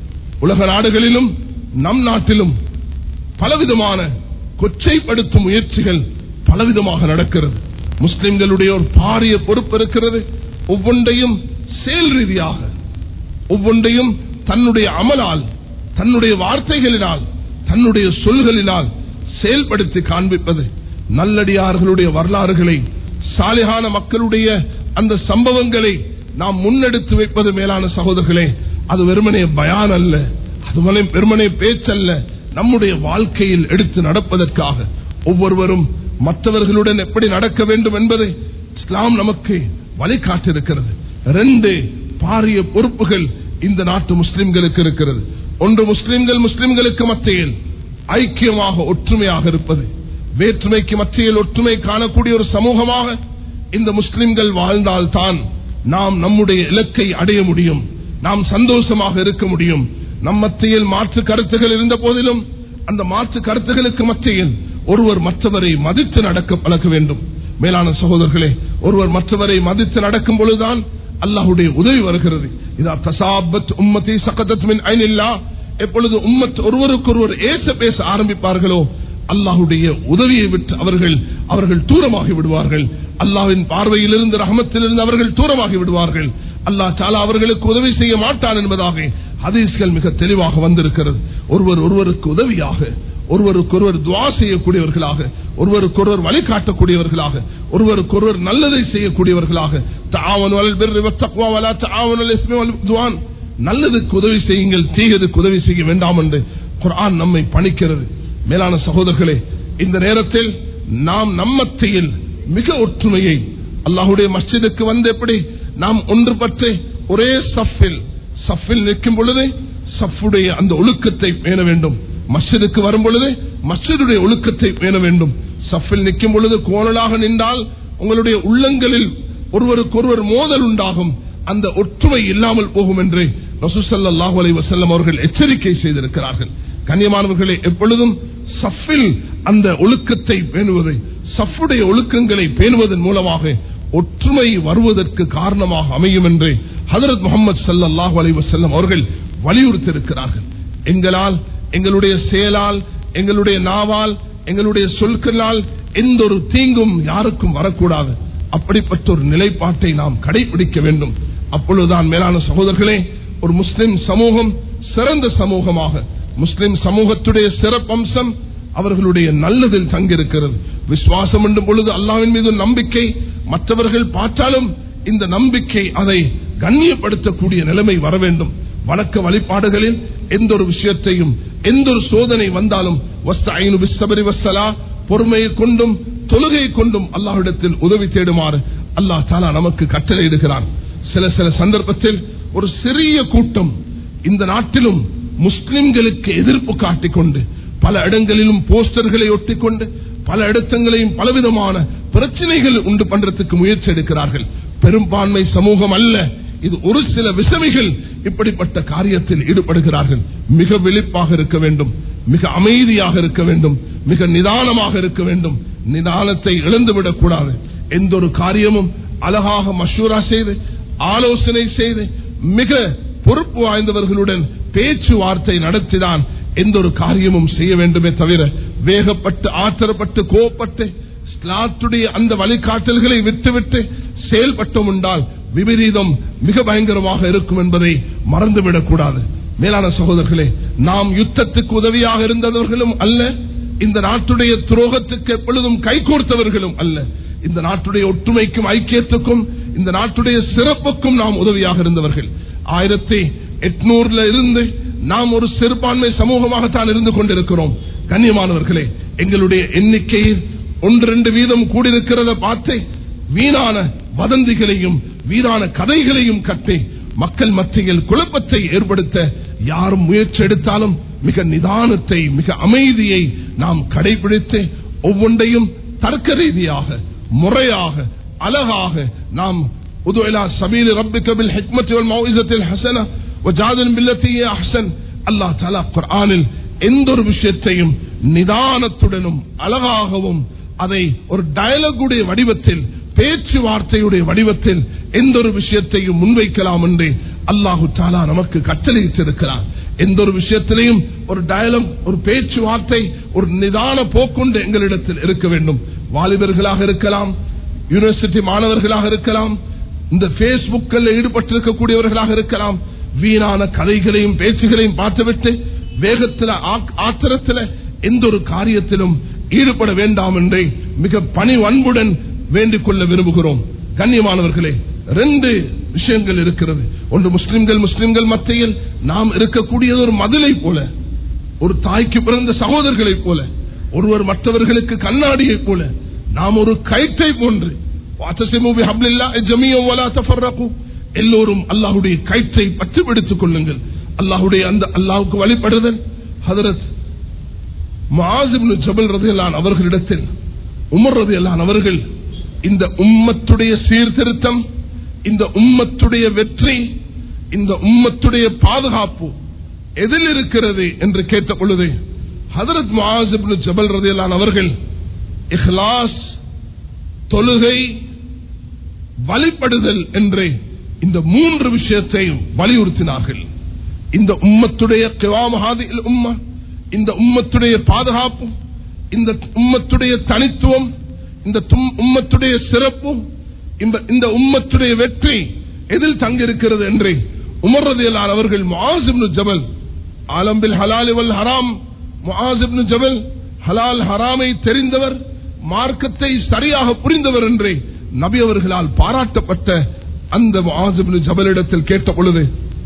உலக நாடுகளிலும் நம் நாட்டிலும் பலவிதமான கொச்சைப்படுத்தும் முயற்சிகள் பலவிதமாக நடக்கிறது முஸ்லிம்களுடைய ஒரு பாரிய பொறுப்பு இருக்கிறது ஒவ்வொன்றையும் செயல் ரீதியாக ஒவ்வொன்றையும் தன்னுடைய அமலால் தன்னுடைய வார்த்தைகளினால் தன்னுடைய சொல்களினால் செயல்படுத்தி காண்பிப்பது நல்லடியார்களுடைய வரலாறுகளை சாலிகான மக்களுடைய அந்த சம்பவங்களை நாம் முன்னெடுத்து வைப்பது மேலான சகோதரர்களே அது வெறுமனே பயான் அல்ல அது மனை- வெறுமனே பேச்சல்ல நம்முடைய வாழ்க்கையில் எடுத்து நடப்பதற்காக ஒவ்வொருவரும் மற்றவர்களுடன் எப்படி நடக்க வேண்டும் என்பதை இஸ்லாம் நமக்கு வழிகாட்டிருக்கிறது ரெண்டு பாரிய பொறுப்புகள் இந்த நாட்டு முஸ்லிம்களுக்கு இருக்கிறது ஒன்று முஸ்லிம்கள் முஸ்லிம்களுக்கு மத்தியில் ஐக்கியமாக ஒற்றுமையாக இருப்பது வேற்றுமைக்கு மத்தியில் ஒற்றுமை காணக்கூடிய ஒரு சமூகமாக இந்த முஸ்லிம்கள் வாழ்ந்தால்தான் நாம் நம்முடைய இலக்கை அடைய முடியும் நாம் சந்தோஷமாக இருக்க முடியும் நம் மத்தியில் மாற்று கருத்துகள் இருந்த போதிலும் அந்த மாற்று கருத்துகளுக்கு மத்தியில் ஒருவர் மற்றவரை மதித்து நடக்க பழக்க வேண்டும் மேலான சகோதரர்களே ஒருவர் மற்றவரை மதித்து நடக்கும் பொழுதுதான் அல்லாஹுடைய உதவி வருகிறது இதா தசாபத் உம்மதி சகதத் மின் ஐனில்லா எப்பொழுது உம்மத் ஒருவருக்கொருவர் ஏச பேச ஆரம்பிப்பார்களோ அல்லாஹுடைய உதவியை விட்டு அவர்கள் அவர்கள் தூரமாகி விடுவார்கள் அல்லாவின் பார்வையிலிருந்து ரஹமத்திலிருந்து அவர்கள் தூரமாகி விடுவார்கள் அல்லாஹ் சாலா அவர்களுக்கு உதவி செய்ய மாட்டான் என்பதாக ஹதீஸ்கள் மிக தெளிவாக வந்திருக்கிறது ஒருவர் ஒருவருக்கு உதவியாக ஒருவருக்கொருவர் துவா செய்யக்கூடியவர்களாக ஒருவருக்கொருவர் வழிகாட்டக்கூடியவர்களாக ஒருவருக்கொருவர் நல்லதை செய்யக்கூடியவர்களாக தாவன் தாவன் நல்லதுக்கு உதவி செய்யுங்கள் தீயதுக்கு உதவி செய்ய வேண்டாம் என்று குர்ஆன் நம்மை பணிக்கிறது மேலான சகோதரர்களே இந்த நேரத்தில் நாம் நம்மத்தையில் மிக ஒற்றுமையை அல்லாஹுடைய மஸ்ஜிதுக்கு வந்து எப்படி நாம் ஒன்றுபட்டு ஒரே சஃபில் சஃபில் நிற்கும் பொழுது சஃபுடைய அந்த ஒழுக்கத்தை பேண வேண்டும் மஸ்ஜிதுக்கு வரும் பொழுது மஸ்ஜிதுடைய ஒழுக்கத்தை பேண வேண்டும் சஃபில் நிற்கும் பொழுது கோணலாக நின்றால் உங்களுடைய உள்ளங்களில் ஒருவருக்கொருவர் மோதல் உண்டாகும் அந்த ஒற்றுமை இல்லாமல் போகும் என்று நசுசல்லாஹு அலை வசல்லம் அவர்கள் எச்சரிக்கை செய்திருக்கிறார்கள் கண்ணியமானவர்களை எப்பொழுதும் சஃபில் அந்த ஒழுக்கத்தை பேணுவதை சஃபுடைய ஒழுக்கங்களை பேணுவதன் மூலமாக ஒற்றுமை வருவதற்கு காரணமாக அமையும் என்று ஹதரத் முகமது சல்லாஹூ அலை வசல்லம் அவர்கள் வலியுறுத்தியிருக்கிறார்கள் எங்களால் எங்களுடைய செயலால் எங்களுடைய நாவால் எங்களுடைய சொற்களால் எந்த ஒரு தீங்கும் யாருக்கும் வரக்கூடாது அப்படிப்பட்ட ஒரு நிலைப்பாட்டை நாம் கடைபிடிக்க வேண்டும் அப்பொழுதுதான் மேலான சகோதரர்களே ஒரு முஸ்லிம் சமூகம் சிறந்த சமூகமாக முஸ்லிம் சமூகத்துடைய சிறப்பம்சம் அவர்களுடைய நல்லதில் தங்கியிருக்கிறது விசுவாசம் என்றும் பொழுது அல்லாவின் மீது நம்பிக்கை மற்றவர்கள் பார்த்தாலும் இந்த நம்பிக்கை அதை கண்ணியப்படுத்தக்கூடிய நிலைமை வர வேண்டும் வணக்க வழிபாடுகளில் எந்த ஒரு விஷயத்தையும் எந்த ஒரு சோதனை வந்தாலும் பொறுமையை கொண்டும் தொழுகை கொண்டும் அல்லாஹிடத்தில் உதவி தேடுமாறு அல்லாஹ் தாலா நமக்கு கட்டளையிடுகிறான் சில சில சந்தர்ப்பத்தில் ஒரு சிறிய கூட்டம் இந்த நாட்டிலும் முஸ்லிம்களுக்கு எதிர்ப்பு காட்டிக்கொண்டு பல இடங்களிலும் போஸ்டர்களை ஒட்டிக்கொண்டு பல இடத்தங்களையும் பலவிதமான பிரச்சனைகள் உண்டு பண்றதுக்கு முயற்சி எடுக்கிறார்கள் பெரும்பான்மை சமூகம் அல்ல இது ஒரு சில விசமிகள் இப்படிப்பட்ட காரியத்தில் ஈடுபடுகிறார்கள் மிக விழிப்பாக இருக்க வேண்டும் மிக அமைதியாக இருக்க வேண்டும் மிக நிதானமாக இருக்க வேண்டும் நிதானத்தை இழந்துவிடக் கூடாது எந்த ஒரு காரியமும் அழகாக மஷூரா செய்து ஆலோசனை செய்து மிக பொறுப்பு வாய்ந்தவர்களுடன் பேச்சுவார்த்தை நடத்திதான் எந்த ஒரு காரியமும் செய்ய வேண்டுமே தவிர வேகப்பட்டு ஆத்திரப்பட்டு கோப்பட்டு ஸ்லாத்துடைய அந்த வழிகாட்டல்களை விட்டுவிட்டு செயல்பட்டோம் என்றால் விபரீதம் மிக பயங்கரமாக இருக்கும் என்பதை மறந்துவிடக் கூடாது மேலான சகோதரர்களே நாம் யுத்தத்துக்கு உதவியாக இருந்தவர்களும் அல்ல இந்த நாட்டுடைய துரோகத்துக்கு எப்பொழுதும் கைகோர்த்தவர்களும் அல்ல இந்த நாட்டுடைய ஒற்றுமைக்கும் ஐக்கியத்துக்கும் இந்த நாட்டுடைய சிறப்புக்கும் நாம் உதவியாக இருந்தவர்கள் ஆயிரத்தி எட்நூறுல இருந்து நாம் ஒரு சிறுபான்மை சமூகமாகத்தான் இருந்து கொண்டிருக்கிறோம் கண்ணியமானவர்களே எங்களுடைய எண்ணிக்கையில் ஒன்று ரெண்டு வீதம் கூடியிருக்கிறத பார்த்து வீணான வதந்திகளையும் வீணான கதைகளையும் கட்டி மக்கள் மத்தியில் குழப்பத்தை ஏற்படுத்த யாரும் முயற்சி எடுத்தாலும் மிக நிதானத்தை மிக அமைதியை நாம் கடைபிடித்து ஒவ்வொன்றையும் தர்க்க ரீதியாக முறையாக அழகாக நாம் உதுவலா சபீல் ரப்பிக்க பில் ஹிக்மத்தி வல் மௌஇஸத்தில் ஹஸன வஜாதில் பில்லத்தி அஹ்சன் அல்லாஹ் தஆலா குர்ஆனில் எந்த ஒரு விஷயத்தையும் நிதானத்துடனும் அழகாகவும் அதை ஒரு டயலாகுடைய வடிவத்தில் பேச்சுவார்த்தையுடைய வடிவத்தில் எந்த ஒரு விஷயத்தையும் முன்வைக்கலாம் என்று அல்லாஹு தாலா நமக்கு கட்டளையிட்டிருக்கிறார் எந்த ஒரு விஷயத்திலையும் ஒரு டயலம் ஒரு பேச்சுவார்த்தை ஒரு நிதான போக்குண்டு எங்களிடத்தில் இருக்க வேண்டும் வாலிபர்களாக இருக்கலாம் யூனிவர்சிட்டி மாணவர்களாக இருக்கலாம் இந்த பேஸ்புக்கில் ஈடுபட்டிருக்கக்கூடியவர்களாக இருக்கலாம் வீணான கதைகளையும் பேச்சுகளையும் பார்த்துவிட்டு வேகத்தில் ஆத்திரத்தில் எந்த ஒரு காரியத்திலும் ஈடுபட வேண்டாம் என்றே மிக பணி அன்புடன் வேண்டிக் கொள்ள விரும்புகிறோம் கண்ணியமானவர்களே ரெண்டு விஷயங்கள் இருக்கிறது ஒன்று முஸ்லிம்கள் முஸ்லிம்கள் மத்தியில் நாம் இருக்கக்கூடியது ஒரு மதிலை போல ஒரு தாய்க்கு பிறந்த சகோதரர்களை போல ஒருவர் மற்றவர்களுக்கு கண்ணாடியை போல நாம் ஒரு கயிற்றை போன்று எல்லோரும் அல்லாஹுடைய கயிற்றை பற்றி பிடித்துக் கொள்ளுங்கள் அல்லாஹுடைய அந்த அல்லாஹுக்கு வழிபடுதல் ஹதரத் மாசிப்னு ஜபல் ரதையலான் அவர்களிடத்தில் உமர் ரதையலான் அவர்கள் இந்த உம்மத்துடைய சீர்திருத்தம் இந்த உம்மத்துடைய வெற்றி இந்த உம்மத்துடைய பாதுகாப்பு எதில் இருக்கிறது என்று கேட்ட பொழுது ஹதரத் முஆஸ் இப்னு ஜபல் ரதியல்லான் அவர்கள் இஹ்லாஸ் தொழுகை வழிபடுதல் என்று இந்த மூன்று விஷயத்தையும் வலியுறுத்தினார்கள் இந்த உம்மத்துடைய கிவாமஹாதில் உம்மா இந்த உம்மத்துடைய பாதுகாப்பு இந்த உம்மத்துடைய தனித்துவம் இந்த தும்- உம்மத்துடைய சிறப்பு இந்த- இந்த உம்மத்துடைய வெற்றி எதில் தங்கியிருக்கிறது என்று உமர்றதியலான் அவர்கள் முஆஸ் ஜபல் ஆலம்பில் ஹலால் வல் ஹராம் முஆஸ் இப்னு ஜபல் ஹலால் ஹராமை தெரிந்தவர் மார்க்கத்தை சரியாக புரிந்தவர் என்று நபி அவர்களால் பாராட்டப்பட்ட அந்த முஆஸ் இப்னு ஜபலிடத்தில் கேட்ட பொழுது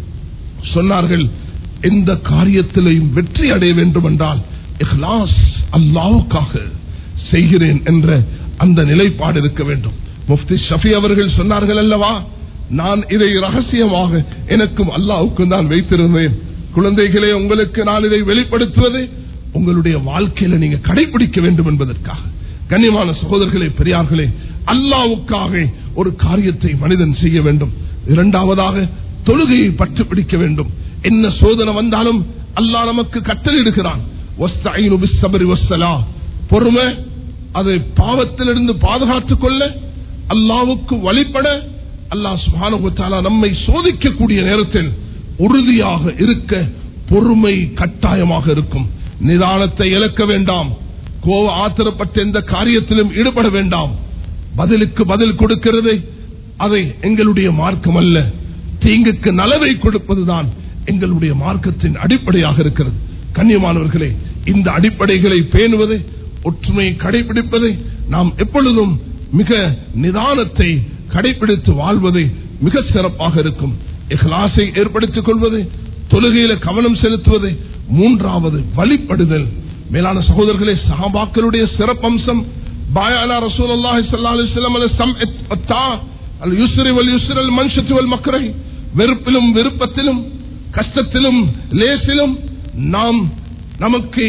சொன்னார்கள் எந்த காரியத்திலையும் வெற்றி அடைய வேண்டும் என்றால் இஹ்லாஸ் அல்லாவுக்காக செய்கிறேன் என்ற அந்த நிலைப்பாடு இருக்க வேண்டும் முஃப்தி ஷஃபி அவர்கள் சொன்னார்கள் அல்லவா நான் இதை ரகசியமாக எனக்கும் அல்லாவுக்கும் தான் வைத்திருந்தேன் குழந்தைகளே உங்களுக்கு நான் இதை வெளிப்படுத்துவது உங்களுடைய வாழ்க்கையில நீங்க கடைபிடிக்க வேண்டும் என்பதற்காக கண்ணியமான சகோதரர்களே பெரியார்களே அல்லாவுக்காக ஒரு காரியத்தை மனிதன் செய்ய வேண்டும் இரண்டாவதாக தொழுகையை பற்று பிடிக்க வேண்டும் என்ன சோதனை வந்தாலும் அல்லாஹ் நமக்கு கட்டளையிடுகிறான் வஸ்தஈனு பிஸ்ஸப்ரி வஸ்ஸலா. பொறுமை அதை பாவத்திலிருந்து பாதுகாத்துக் கொள்ள அல்லாவுக்கு வழிபட அல்லாஹ் சுப்ஹானஹு வ தஆலா நம்மை சோதிக்கக்கூடிய நேரத்தில் உறுதியாக இருக்க பொறுமை கட்டாயமாக இருக்கும் நிதானத்தை இழக்க வேண்டாம் கோவ ஆத்திரப்பட்ட எந்த காரியத்திலும் ஈடுபட வேண்டாம் பதிலுக்கு பதில் கொடுக்கிறது அதை எங்களுடைய மார்க்கம் அல்ல தீங்குக்கு நலவை கொடுப்பதுதான் எங்களுடைய மார்க்கத்தின் அடிப்படையாக இருக்கிறது கண்ணியமானவர்களே இந்த அடிப்படைகளை பேணுவது ஒற்றுமையை கடைபிடிப்பதை நாம் எப்பொழுதும் மிக நிதானத்தை கடைபிடித்து வாழ்வது மிக சிறப்பாக இருக்கும் இஹ்லாஸை ஏற்படுத்திக் கொள்வது தொழுகையில கவனம் செலுத்துவது மூன்றாவது வழிபடுதல் மேலான சகோதரர்களே சஹாபாக்களுடைய சிறப்பம்சம் பாயாலா ரசூலுல்லாஹி ஸல்லல்லாஹு அலைஹி வஸல்லம் அல் சம்அத் வத்தா அல் யுஸ்ரி வல் யுஸ்ர் அல் மன்ஷத் வல் மக்ரை வெறுப்பிலும் விருப்பத்திலும் கஷ்டத்திலும் லேசிலும் நாம் நமக்கு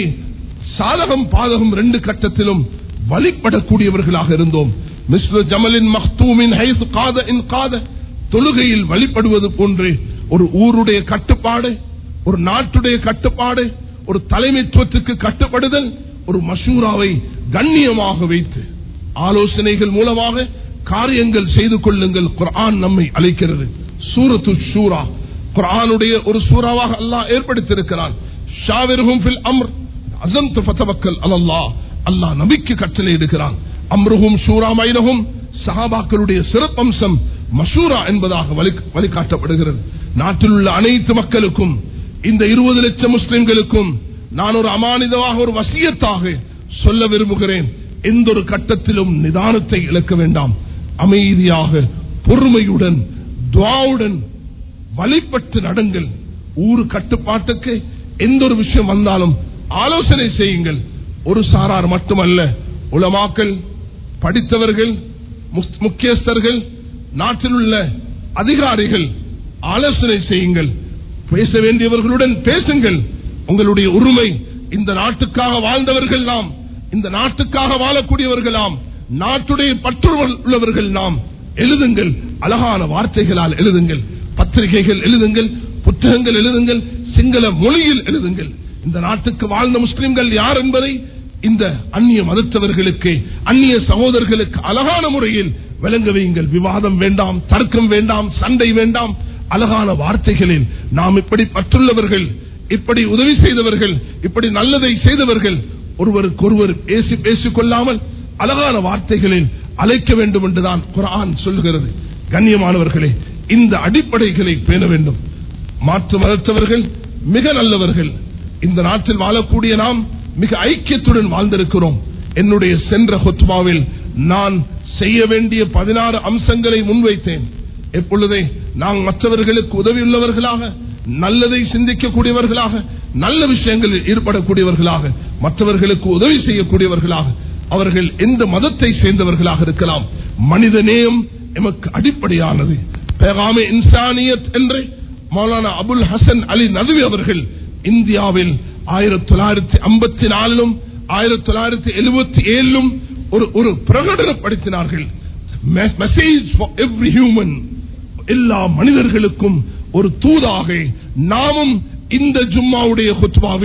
சாதகம் பாதகம் ரெண்டு கட்டத்திலும் வழிபடக்கூடியவர்களாக இருந்தோம் மிஸ்ரு ஜமலின் மஹ்தூமின் ஹைஸ் காத இன் காத தொழுகையில் வழிபடுவது போன்று ஒரு ஊருடைய கட்டுப்பாடு ஒரு நாட்டுடைய கட்டுப்பாடு ஒரு தலைமைத்துவத்துக்கு கட்டுப்படுதல் ஒரு மஷூராவை கண்ணியமாக வைத்து ஆலோசனைகள் மூலமாக காரியங்கள் செய்து கொள்ளுங்கள் குர்ஆன் நம்மை அழைக்கிறது சூரத்து ஷூரா குர்ஆனுடைய ஒரு சூறாவாக அல்லாஹ் ஏற்படுத்தியிருக்கிறான் ஷாவிர்ஹும் ஃபில் அம்ர் அஸம்து ஃபதவக்கல் அலல்லாஹ் அல்லாஹ் நபிக்கு கட்டளை எடுக்கிறான் அம்ருஹும் ஷூரா மைனஹும் சஹாபாக்களுடைய சிறப்பம்சம் மஷூரா என்பதாக வழி- வழிகாட்டப்படுகிறது நாட்டில் உள்ள அனைத்து மக்களுக்கும் இந்த இருபது லட்சம் முஸ்லிம்களுக்கும் நான் ஒரு அமானிதமாக ஒரு வசியத்தாக சொல்ல விரும்புகிறேன் எந்த ஒரு கட்டத்திலும் நிதானத்தை இழக்க வேண்டாம் அமைதியாக பொறுமையுடன் துவாவுடன் வழிபட்டு நடங்கள் ஊரு கட்டுப்பாட்டுக்கு எந்த ஒரு விஷயம் வந்தாலும் ஆலோசனை செய்யுங்கள் ஒரு சாரார் மட்டுமல்ல உலமாக்கள் படித்தவர்கள் முஸ்- முக்கியஸ்தர்கள் நாட்டில் உள்ள அதிகாரிகள் ஆலோசனை செய்யுங்கள் பேச வேண்டியவர்களுடன் பேசுங்கள் உங்களுடைய உரிமை இந்த நாட்டுக்காக வாழ்ந்தவர்கள் நாம் இந்த நாட்டுக்காக வாழக்கூடியவர்கள் நாம் நாட்டுடைய பற்று உள்ளவர்கள் நாம் எழுதுங்கள் அழகான வார்த்தைகளால் எழுதுங்கள் பத்திரிகைகள் எழுதுங்கள் புத்தகங்கள் எழுதுங்கள் சிங்கள மொழியில் எழுதுங்கள் இந்த நாட்டுக்கு வாழ்ந்த முஸ்லிம்கள் யார் என்பதை இந்த அந்நிய மதத்தவர்களுக்கு அந்நிய சகோதரர்களுக்கு அழகான முறையில் விளங்க வையுங்கள் விவாதம் வேண்டாம் தர்க்கம் வேண்டாம் சண்டை வேண்டாம் அழகான வார்த்தைகளில் நாம் இப்படி பற்றுள்ளவர்கள் இப்படி உதவி செய்தவர்கள் இப்படி நல்லதை செய்தவர்கள் ஒருவருக்கொருவர் பேசி பேசிக் கொள்ளாமல் அழகான வார்த்தைகளில் அழைக்க வேண்டும் என்றுதான் குர்ஆன் சொல்லுகிறது கண்ணியமானவர்களே இந்த அடிப்படைகளை பேண வேண்டும் மாற்று மதத்தவர்கள் மிக நல்லவர்கள் இந்த நாட்டில் வாழக்கூடிய நாம் மிக ஐக்கியத்துடன் வாழ்ந்திருக்கிறோம் என்னுடைய சென்ற ஹொத்மாவில் நான் செய்ய வேண்டிய பதினாறு அம்சங்களை முன்வைத்தேன் எப்பொழுதே நாம் மற்றவர்களுக்கு உதவியுள்ளவர்களாக நல்லதை சிந்திக்கக்கூடியவர்களாக நல்ல விஷயங்களில் ஈடுபடக்கூடியவர்களாக மற்றவர்களுக்கு உதவி செய்யக்கூடியவர்களாக அவர்கள் எந்த மதத்தை சேர்ந்தவர்களாக இருக்கலாம் மனித நேயம் எமக்கு அடிப்படையானது பேகாமே இன்சானியத் என்று மௌலானா அபுல் ஹசன் அலி நதுவி அவர்கள் இந்தியாவில் ஆயிரத்தி தொள்ளாயிரத்தி ஐம்பத்தி நாலிலும் ஆயிரத்தி தொள்ளாயிரத்தி எழுபத்தி ஏழிலும் ஒரு ஒரு பிரகடனப்படுத்தினார்கள் மெசேஜ் ஃபார் எவ்ரி ஹியூமன் எல்லா மனிதர்களுக்கும் ஒரு தூதாக நாமும் இந்த ஜும்மாவுடைய ஹுத்வாவில்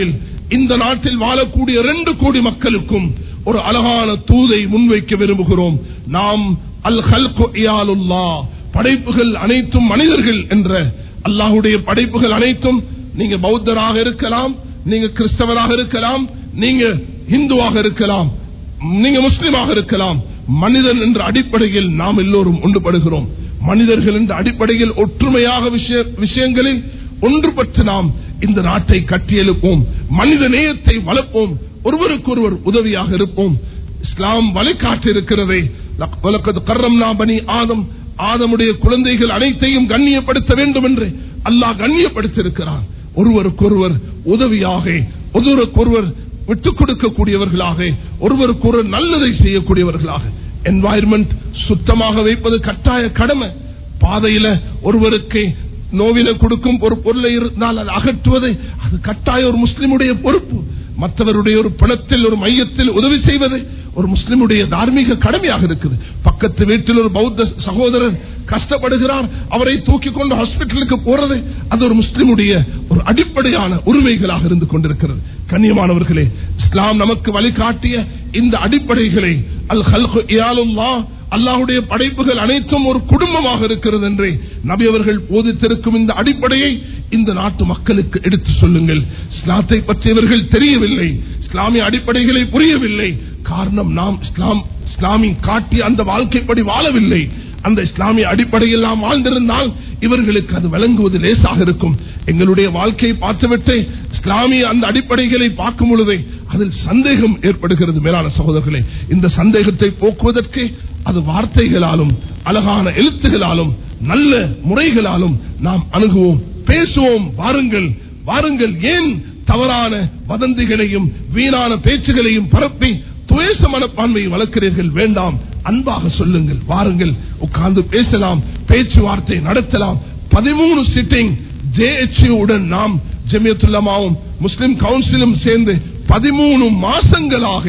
இந்த நாட்டில் வாழக்கூடிய ரெண்டு கோடி மக்களுக்கும் ஒரு அழகான தூதை முன்வைக்க விரும்புகிறோம் நாம் அல் ஹல்கு இயாலுல்லா படைப்புகள் அனைத்தும் மனிதர்கள் என்ற அல்லாஹுடைய படைப்புகள் அனைத்தும் நீங்க பௌத்தராக இருக்கலாம் நீங்க கிறிஸ்தவராக இருக்கலாம் நீங்க இந்துவாக இருக்கலாம் நீங்க முஸ்லிமாக இருக்கலாம் மனிதன் என்ற அடிப்படையில் நாம் எல்லோரும் ஒன்றுபடுகிறோம் மனிதர்கள் என்ற அடிப்படையில் ஒற்றுமையாக விஷய- விஷயங்களில் ஒன்றுபட்டு நாம் இந்த நாட்டை கட்டியெழுப்போம் மனித நேயத்தை வளர்ப்போம் ஒருவருக்கொருவர் உதவியாக இருப்போம் இஸ்லாம் வழிகாட்டி இருக்கிறதே வலக்கது கர்ரம்னா பனி ஆதம் ஆதமுடைய குழந்தைகள் அனைத்தையும் கண்ணியப்படுத்த வேண்டும் என்று அல்லாஹ் கண்ணியப்படுத்தியிருக்கிறான் ஒருவருக்கொருவர் உதவியாக ஒருவருக்கொருவர் விட்டுக் கொடுக்கக்கூடியவர்களாக ஒருவருக்கொருவர் நல்லதை செய்யக்கூடியவர்களாக என்வாயர்மெண்ட் சுத்தமாக வைப்பது கட்டாய கடமை பாதையில ஒருவருக்கு நோவில கொடுக்கும் ஒரு பொருளை இருந்தால் அதை அகற்றுவதை அது கட்டாய ஒரு முஸ்லிமுடைய பொறுப்பு மற்றவருடைய ஒரு பணத்தில் ஒரு மையத்தில் உதவி செய்வது ஒரு முஸ்லிமுடைய தார்மீக கடமையாக இருக்குது பக்கத்து வீட்டில் ஒரு பௌத்த சகோதரர் கஷ்டப்படுகிறார் அவரை தூக்கி கொண்டு ஹாஸ்பிட்டலுக்கு போறது அது ஒரு முஸ்லிமுடைய ஒரு அடிப்படையான உரிமைகளாக இருந்து கொண்டிருக்கிறது கண்ணியமானவர்களே இஸ்லாம் நமக்கு வழிகாட்டிய இந்த அடிப்படைகளை அல் ஹல்கு இயாலுல்லா அல்லாஹுடைய படைப்புகள் அனைத்தும் ஒரு குடும்பமாக இருக்கிறது என்றே நபி அவர்கள் போதித்திருக்கும் இந்த அடிப்படையை இந்த நாட்டு மக்களுக்கு எடுத்து சொல்லுங்கள் இஸ்லாத்தை பற்றியவர்கள் தெரியவில்லை இஸ்லாமிய அடிப்படைகளை புரியவில்லை காரணம் நாம் இஸ்லாம் இஸ்லாமின் காட்டிய அந்த வாழ்க்கைப்படி வாழவில்லை அந்த இஸ்லாமிய அடிப்படையில் நாம் வாழ்ந்திருந்தால் இவர்களுக்கு அது விளங்குவது லேசாக இருக்கும் எங்களுடைய வாழ்க்கையை பார்த்துவிட்டு இஸ்லாமிய அந்த அடிப்படைகளை பார்க்கும் பொழுதே அதில் சந்தேகம் ஏற்படுகிறது மேலான சகோதரர்களே இந்த சந்தேகத்தை போக்குவதற்கு அது வார்த்தைகளாலும் அழகான எழுத்துகளாலும் நல்ல முறைகளாலும் நாம் அணுகுவோம் பேசுவோம் வாருங்கள் வாருங்கள் ஏன் தவறான வதந்திகளையும் வீணான பேச்சுகளையும் பரப்பி துவேச மனப்பான்மையை வளர்க்கிறீர்கள் வேண்டாம் அன்பாக சொல்லுங்கள் வாருங்கள் உட்கார்ந்து பேசலாம் பேச்சுவார்த்தை நடத்தலாம் பதிமூணு சிட்டிங் ஜேஎச்யூ உடன் நாம் ஜெமியத்துல்லமாவும் முஸ்லிம் கவுன்சிலும் சேர்ந்து பதிமூணு மாசங்களாக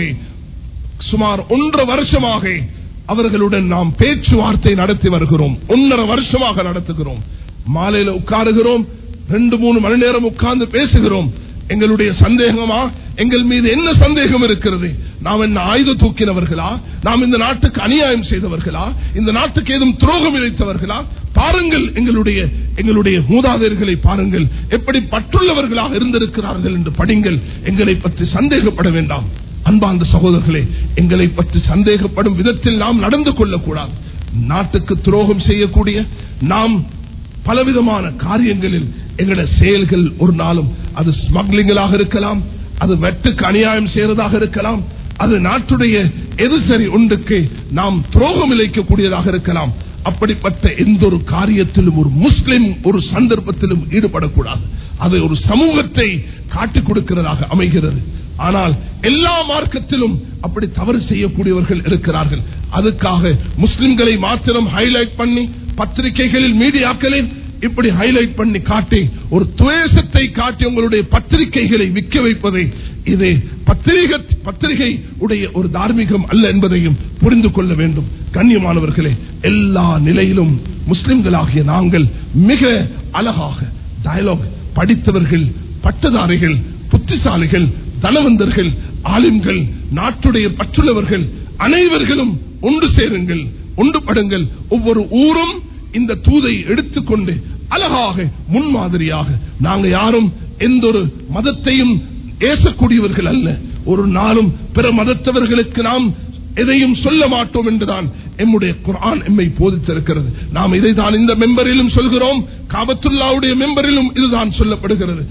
சுமார் ஒன்றரை வருஷமாக அவர்களுடன் நாம் பேச்சுவார்த்தை நடத்தி வருகிறோம் ஒன்றரை வருஷமாக நடத்துகிறோம் மாலையில உட்காருகிறோம் ரெண்டு மூணு மணி நேரம் உட்கார்ந்து பேசுகிறோம் எங்களுடைய சந்தேகமா எங்கள் மீது என்ன சந்தேகம் இருக்கிறது நாம் என்ன ஆயுத தூக்கினவர்களா நாம் இந்த நாட்டுக்கு அநியாயம் செய்தவர்களா இந்த நாட்டுக்கு ஏதும் துரோகம் இழைத்தவர்களா பாருங்கள் எங்களுடைய எங்களுடைய மூதாதையர்களை பாருங்கள் எப்படி பற்றுள்ளவர்களாக இருந்திருக்கிறார்கள் என்று படிங்கள் எங்களை பற்றி சந்தேகப்பட வேண்டாம் அன்பார்ந்த சகோதரர்களே எங்களை பற்றி சந்தேகப்படும் விதத்தில் நாம் நடந்து கொள்ளக்கூடாது நாட்டுக்கு துரோகம் செய்யக்கூடிய நாம் பலவிதமான காரியங்களில் எங்களுடைய செயல்கள் ஒரு நாளும் அது ஸ்மக்லிங்களாக இருக்கலாம் அது வெட்டுக்கு அநியாயம் செய்யறதாக இருக்கலாம் அது நாட்டுடைய எது சரி ஒன்றுக்கு நாம் துரோகம் இழைக்கக்கூடியதாக இருக்கலாம் அப்படிப்பட்ட எந்த ஒரு காரியத்திலும் ஒரு முஸ்லிம் ஒரு சந்தர்ப்பத்திலும் ஈடுபடக்கூடாது அது ஒரு சமூகத்தை காட்டிக் கொடுக்கிறதாக அமைகிறது ஆனால் எல்லா மார்க்கத்திலும் அப்படி தவறு செய்யக்கூடியவர்கள் இருக்கிறார்கள் அதுக்காக முஸ்லிம்களை மாத்திரம் ஹைலைட் பண்ணி பத்திரிகைகளில் மீடியாக்களில் இப்படி ஹைலைட் பண்ணி காட்டி ஒரு துவேசத்தை காட்டி உங்களுடைய பத்திரிகைகளை விற்க வைப்பதை இது பத்திரிகை பத்திரிகை உடைய ஒரு தார்மீகம் அல்ல என்பதையும் புரிந்து கொள்ள வேண்டும் கண்ணியமானவர்களே எல்லா நிலையிலும் முஸ்லிம்களாகிய நாங்கள் மிக அழகாக டயலாக் படித்தவர்கள் பட்டதாரிகள் புத்திசாலிகள் தனவந்தர்கள் ஆலிம்கள் நாட்டுடைய பற்றுள்ளவர்கள் அனைவர்களும் ஒன்று சேருங்கள் ஒன்றுபடுங்கள் ஒவ்வொரு ஊரும் இந்த தூதை எடுத்துக்கொண்டு அழகாக முன்மாதிரியாக நாங்க யாரும் எந்த ஒரு மதத்தையும் ஏசக்கூடியவர்கள் அல்ல ஒரு நாளும் பிற மதத்தவர்களுக்கு நாம் எதையும் சொல்ல மாட்டோம் என்றுதான் எம்முடைய குரான் எம்மை போதித்திருக்கிறது நாம் இதை தான் இந்த மெம்பரிலும் சொல்கிறோம் காபத்துல்லாவுடைய மெம்பரிலும் இதுதான் சொல்லப்படுகிறது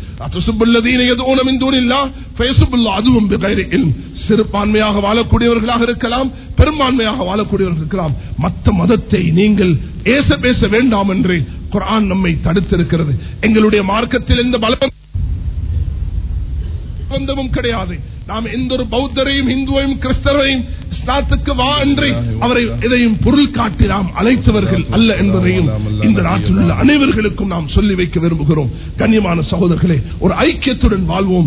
அதுவும் சிறுபான்மையாக வாழக்கூடியவர்களாக இருக்கலாம் பெரும்பான்மையாக வாழக்கூடியவர்கள் இருக்கலாம் மற்ற மதத்தை நீங்கள் ஏச பேச வேண்டாம் என்று குரான் நம்மை தடுத்திருக்கிறது எங்களுடைய மார்க்கத்தில் எந்த பலம் ஒப்பந்தமும் கிடையாது நாம் எந்த ஒரு பௌத்தரையும் இந்துவையும் கிறிஸ்தவரையும் இஸ்லாத்துக்கு வா என்று அவரை எதையும் பொருள் காட்டி நாம் அழைத்தவர்கள் அல்ல என்பதையும் இந்த நாட்டில் உள்ள அனைவர்களுக்கும் நாம் சொல்லி வைக்க விரும்புகிறோம் கண்ணியமான சகோதரர்களே ஒரு ஐக்கியத்துடன் வாழ்வோம்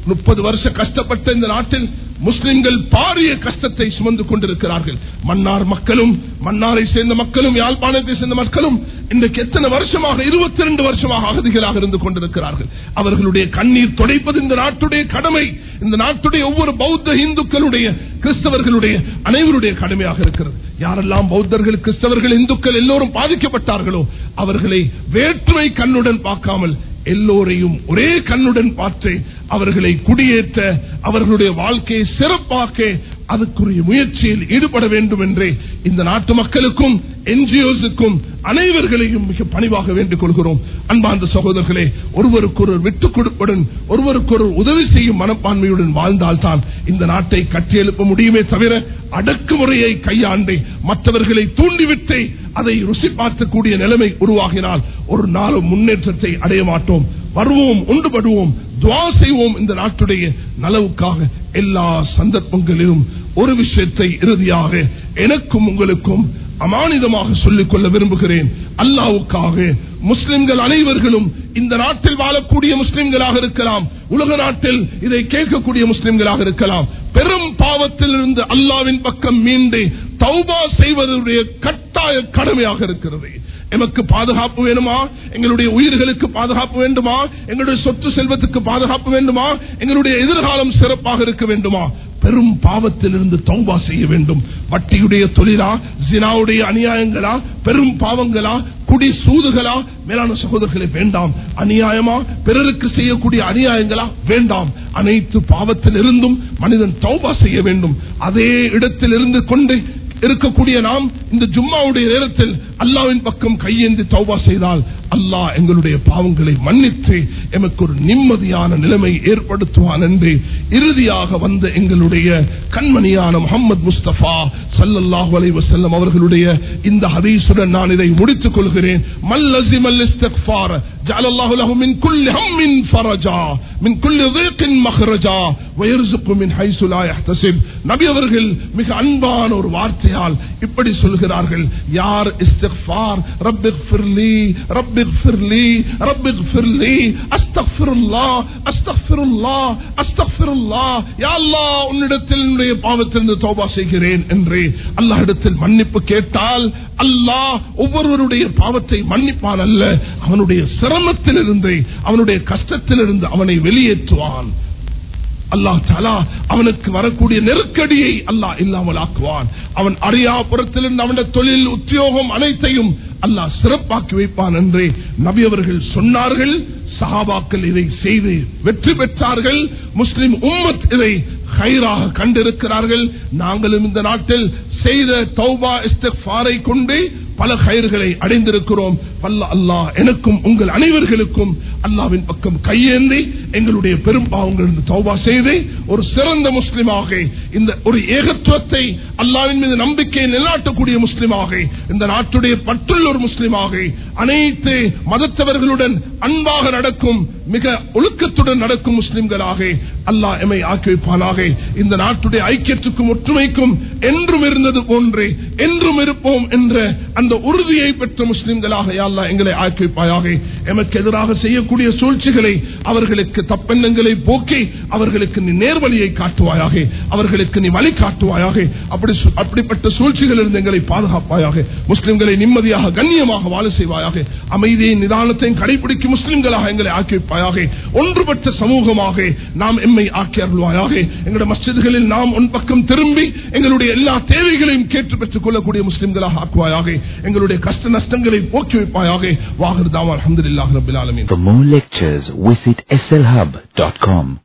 முப்பது வருஷம் கஷ்டப்பட்ட இந்த நாட்டில் முஸ்லிம்கள் பாரிய கஷ்டத்தை சுமந்து கொண்டிருக்கிறார்கள் மன்னார் மக்களும் மன்னாரை சேர்ந்த மக்களும் யாழ்ப்பாணத்தை சேர்ந்த மக்களும் இன்றைக்கு எத்தனை வருஷமாக இருபத்தி இரண்டு வருஷமாக அகதிகளாக இருந்து கொண்டிருக்கிறார்கள் அவர்களுடைய கண்ணீர் துடைப்பது இந்த நாட்டுடைய கடமை இந்த நாட்டுடைய ஒவ்வொரு பௌத்த இந்துக்களுடைய கிறிஸ்தவர்களுடைய அனைவருடைய கடமையாக இருக்கிறது யாரெல்லாம் பௌத்தர்கள் கிறிஸ்தவர்கள் இந்துக்கள் எல்லோரும் பாதிக்கப்பட்டார்களோ அவர்களை வேற்றுமை கண்ணுடன் பார்க்காமல் எல்லோரையும் ஒரே கண்ணுடன் பார்த்து அவர்களை குடியேற்ற அவர்களுடைய வாழ்க்கையை சிறப்பாக்க அதுக்குரிய முயற்சியில் ஈடுபட வேண்டும் என்றே இந்த நாட்டு மக்களுக்கும் என்ஜிஓஸுக்கும் அனைவர்களையும் மிக பணிவாக வேண்டிக் கொள்கிறோம் அன்பார்ந்த சகோதரர்களே ஒருவருக்கொரு விட்டுக் கொடுப்புடன் ஒருவருக்கொரு உதவி செய்யும் மனப்பான்மையுடன் வாழ்ந்தால்தான் இந்த நாட்டை கட்டியெழுப்ப முடியுமே தவிர அடக்குமுறையை கையாண்டு மற்றவர்களை தூண்டிவிட்டு அதை ருசி பார்க்கக்கூடிய நிலைமை உருவாகினால் ஒரு நாளும் முன்னேற்றத்தை அடைய மாட்டோம் வருவோம் ஒன்றுபடுவோம் துவா செய்வோம் இந்த நாட்டுடைய நலவுக்காக எல்லா சந்தர்ப்பங்களிலும் ஒரு விஷயத்தை இறுதியாக எனக்கும் உங்களுக்கும் அமானிதமாக சொல்லிக் கொள்ள விரும்புகிறேன் அல்லாவுக்காக முஸ்லிம்கள் அனைவர்களும் இந்த நாட்டில் வாழக்கூடிய முஸ்லிம்களாக இருக்கலாம் உலக நாட்டில் இதை கேட்கக்கூடிய முஸ்லிம்களாக இருக்கலாம் பெரும் பாவத்தில் இருந்து அல்லாவின் பக்கம் மீண்டு தௌபா செய்வதனுடைய கட்டாய கடமையாக இருக்கிறது எமக்கு பாதுகாப்பு வேணுமா எங்களுடைய உயிர்களுக்கு பாதுகாப்பு வேண்டுமா எங்களுடைய சொத்து செல்வத்துக்கு பாதுகாப்பு வேண்டுமா எங்களுடைய எதிர்காலம் சிறப்பாக இருக்க வேண்டுமா பெரும் பாவத்திலிருந்து தௌபா செய்ய வேண்டும் வட்டியுடைய தொழிலா ஜினாவுடைய அநியாயங்களா பெரும் பாவங்களா குடி சூதுகளா மேலான சகோதரர்களை வேண்டாம் அநியாயமா பிறருக்கு செய்யக்கூடிய அநியாயங்களா வேண்டாம் அனைத்து பாவத்தில் இருந்தும் மனிதன் தௌபா செய்ய வேண்டும் அதே இடத்தில் இருந்து கொண்டு இருக்கக்கூடிய நாம் இந்த ஜும்மாவுடைய நேரத்தில் அல்லாவின் பக்கம் கையேந்தி தௌபா செய்தால் அல்லாஹ் எங்களுடைய பாவங்களை மன்னித்து எமக்கு ஒரு நிம்மதியான நிலைமை ஏற்படுத்துவான் என்று இறுதியாக வந்த எங்களுடைய கண்மணியான முகமது முஸ்தபா சல்லல்லாஹு அலைஹி வஸல்லம் அவர்களுடைய இந்த ஹதீசுடன் நான் இதை முடித்துக் கொள்கிறேன் மல்லசிமல் இஸ்திக்ஃபார் ஜஅலல்லாஹு லஹு மின் குல்லி ஹம்மின் ஃபரஜா மின் குல்லி ضيق மக்ரஜா ويرزق من حيث لا يحتسب நபி அவர்கள் மிக அன்பான ஒரு வார்த்தையால் இப்படி சொல்கிறார்கள் யார் இஸ்திக்ஃபார் ரப்பிக்ஃபிர்லி ரப்பிக்ஃபிர்லி ரப்பிக்ஃபிர்லி அஸ்தக்ஃபிருல்லாஹ் அஸ்தக்ஃபிருல்லாஹ் அஸ்தக்ஃபிருல்லாஹ் யா அல்லாஹ் உன்னிடத்தில் என்னுடைய பாவத்திலிருந்து தௌபா செய்கிறேன் என்று அல்லாஹ்விடத்தில் மன்னிப்பு கேட்டால் அல்லாஹ் ஒவ்வொருவருடைய பாவத்தை மன்னிப்பான் அல்ல அவனுடைய சிரமத்திலிருந்து அவனுடைய கஷ்டத்திலிருந்து அவனை வெளியேற்றுவான் அல்லாஹ் தாலா அவனுக்கு வரக்கூடிய நெருக்கடியை அல்லாஹ் இல்லாமல் ஆக்குவான் அவன் அறியாபுரத்திலிருந்து அவனுடைய தொழில் உத்தியோகம் அனைத்தையும் அல்லாஹ் சிறப்பாக்கி வைப்பான் என்று நபி அவர்கள் சொன்னார்கள் சஹாபாக்கள் இதை செய்து வெற்றி பெற்றார்கள் முஸ்லிம் உம்மத் இதை ஹைராக கண்டிருக்கிறார்கள் நாங்களும் இந்த நாட்டில் செய்த தௌபா இஸ்திக்ஃபாரை கொண்டு பல கயிறுகளை அடைந்திருக்கிறோம் பல்ல அல்லாஹ் எனக்கும் உங்கள் அனைவர்களுக்கும் அல்லாவின் பக்கம் கையேந்தி எங்களுடைய பெரும் பாவங்களிலிருந்து தௌபா செய்து ஒரு சிறந்த முஸ்லிமாக இந்த ஒரு ஏகத்துவத்தை அல்லாவின் மீது நம்பிக்கையை நிலைநாட்டக்கூடிய முஸ்லிமாக இந்த நாட்டுடைய பற்றுள்ள ஒரு முஸ்லிமாக அனைத்து மதத்தவர்களுடன் அன்பாக நடக்கும் மிக ஒழுக்கத்துடன் நடக்கும் முஸ்லிம்களாக அல்லாஹ் எமை ஆக்கி வைப்பானாக இந்த நாட்டுடைய ஐக்கியத்துக்கும் ஒற்றுமைக்கும் என்றும் இருந்தது போன்று என்றும் இருப்போம் என்ற அந்த உறுதியை பெற்ற முஸ்லிம்களாக யாழ்லா எங்களை ஆக்கி வைப்பாயாக எமக்கு எதிராக செய்யக்கூடிய சூழ்ச்சிகளை அவர்களுக்கு தப்பெண்ணங்களை போக்கி அவர்களுக்கு நீ நேர்வழியை காட்டுவாயாக அவர்களுக்கு நீ வழி காட்டுவாயாக அப்படி சு- அப்படிப்பட்ட சூழ்ச்சிகளில் இருந்து எங்களை பாதுகாப்பாயாக முஸ்லிம்களை நிம்மதியாக கண்ணியமாக வாழ செய்வாயாக அமைதியை நிதானத்தையும் கடைபிடிக்கும் முஸ்லிம்களாக எங்களை ஆக்கி வைப்பாயாக ஒன்றுபட்ட சமூகமாக நாம் எம்மை ஆக்கி அருள்வாயாக எங்களுடைய மஸ்ஜிதுகளில் நாம் உன் பக்கம் திரும்பி எங்களுடைய எல்லா தேவைகளையும் கேட்டு பெற்றுக் கொள்ளக்கூடிய முஸ்லிம்களாக ஆக்குவாயாக எங்களுடைய கஷ்ட நஷ்டங்களை போக்கி வைப்பாயாக வாகர் தாவா அலமதுல்லாஹ் ரபில் ஆலமீன் For more lectures, visit slhub.com.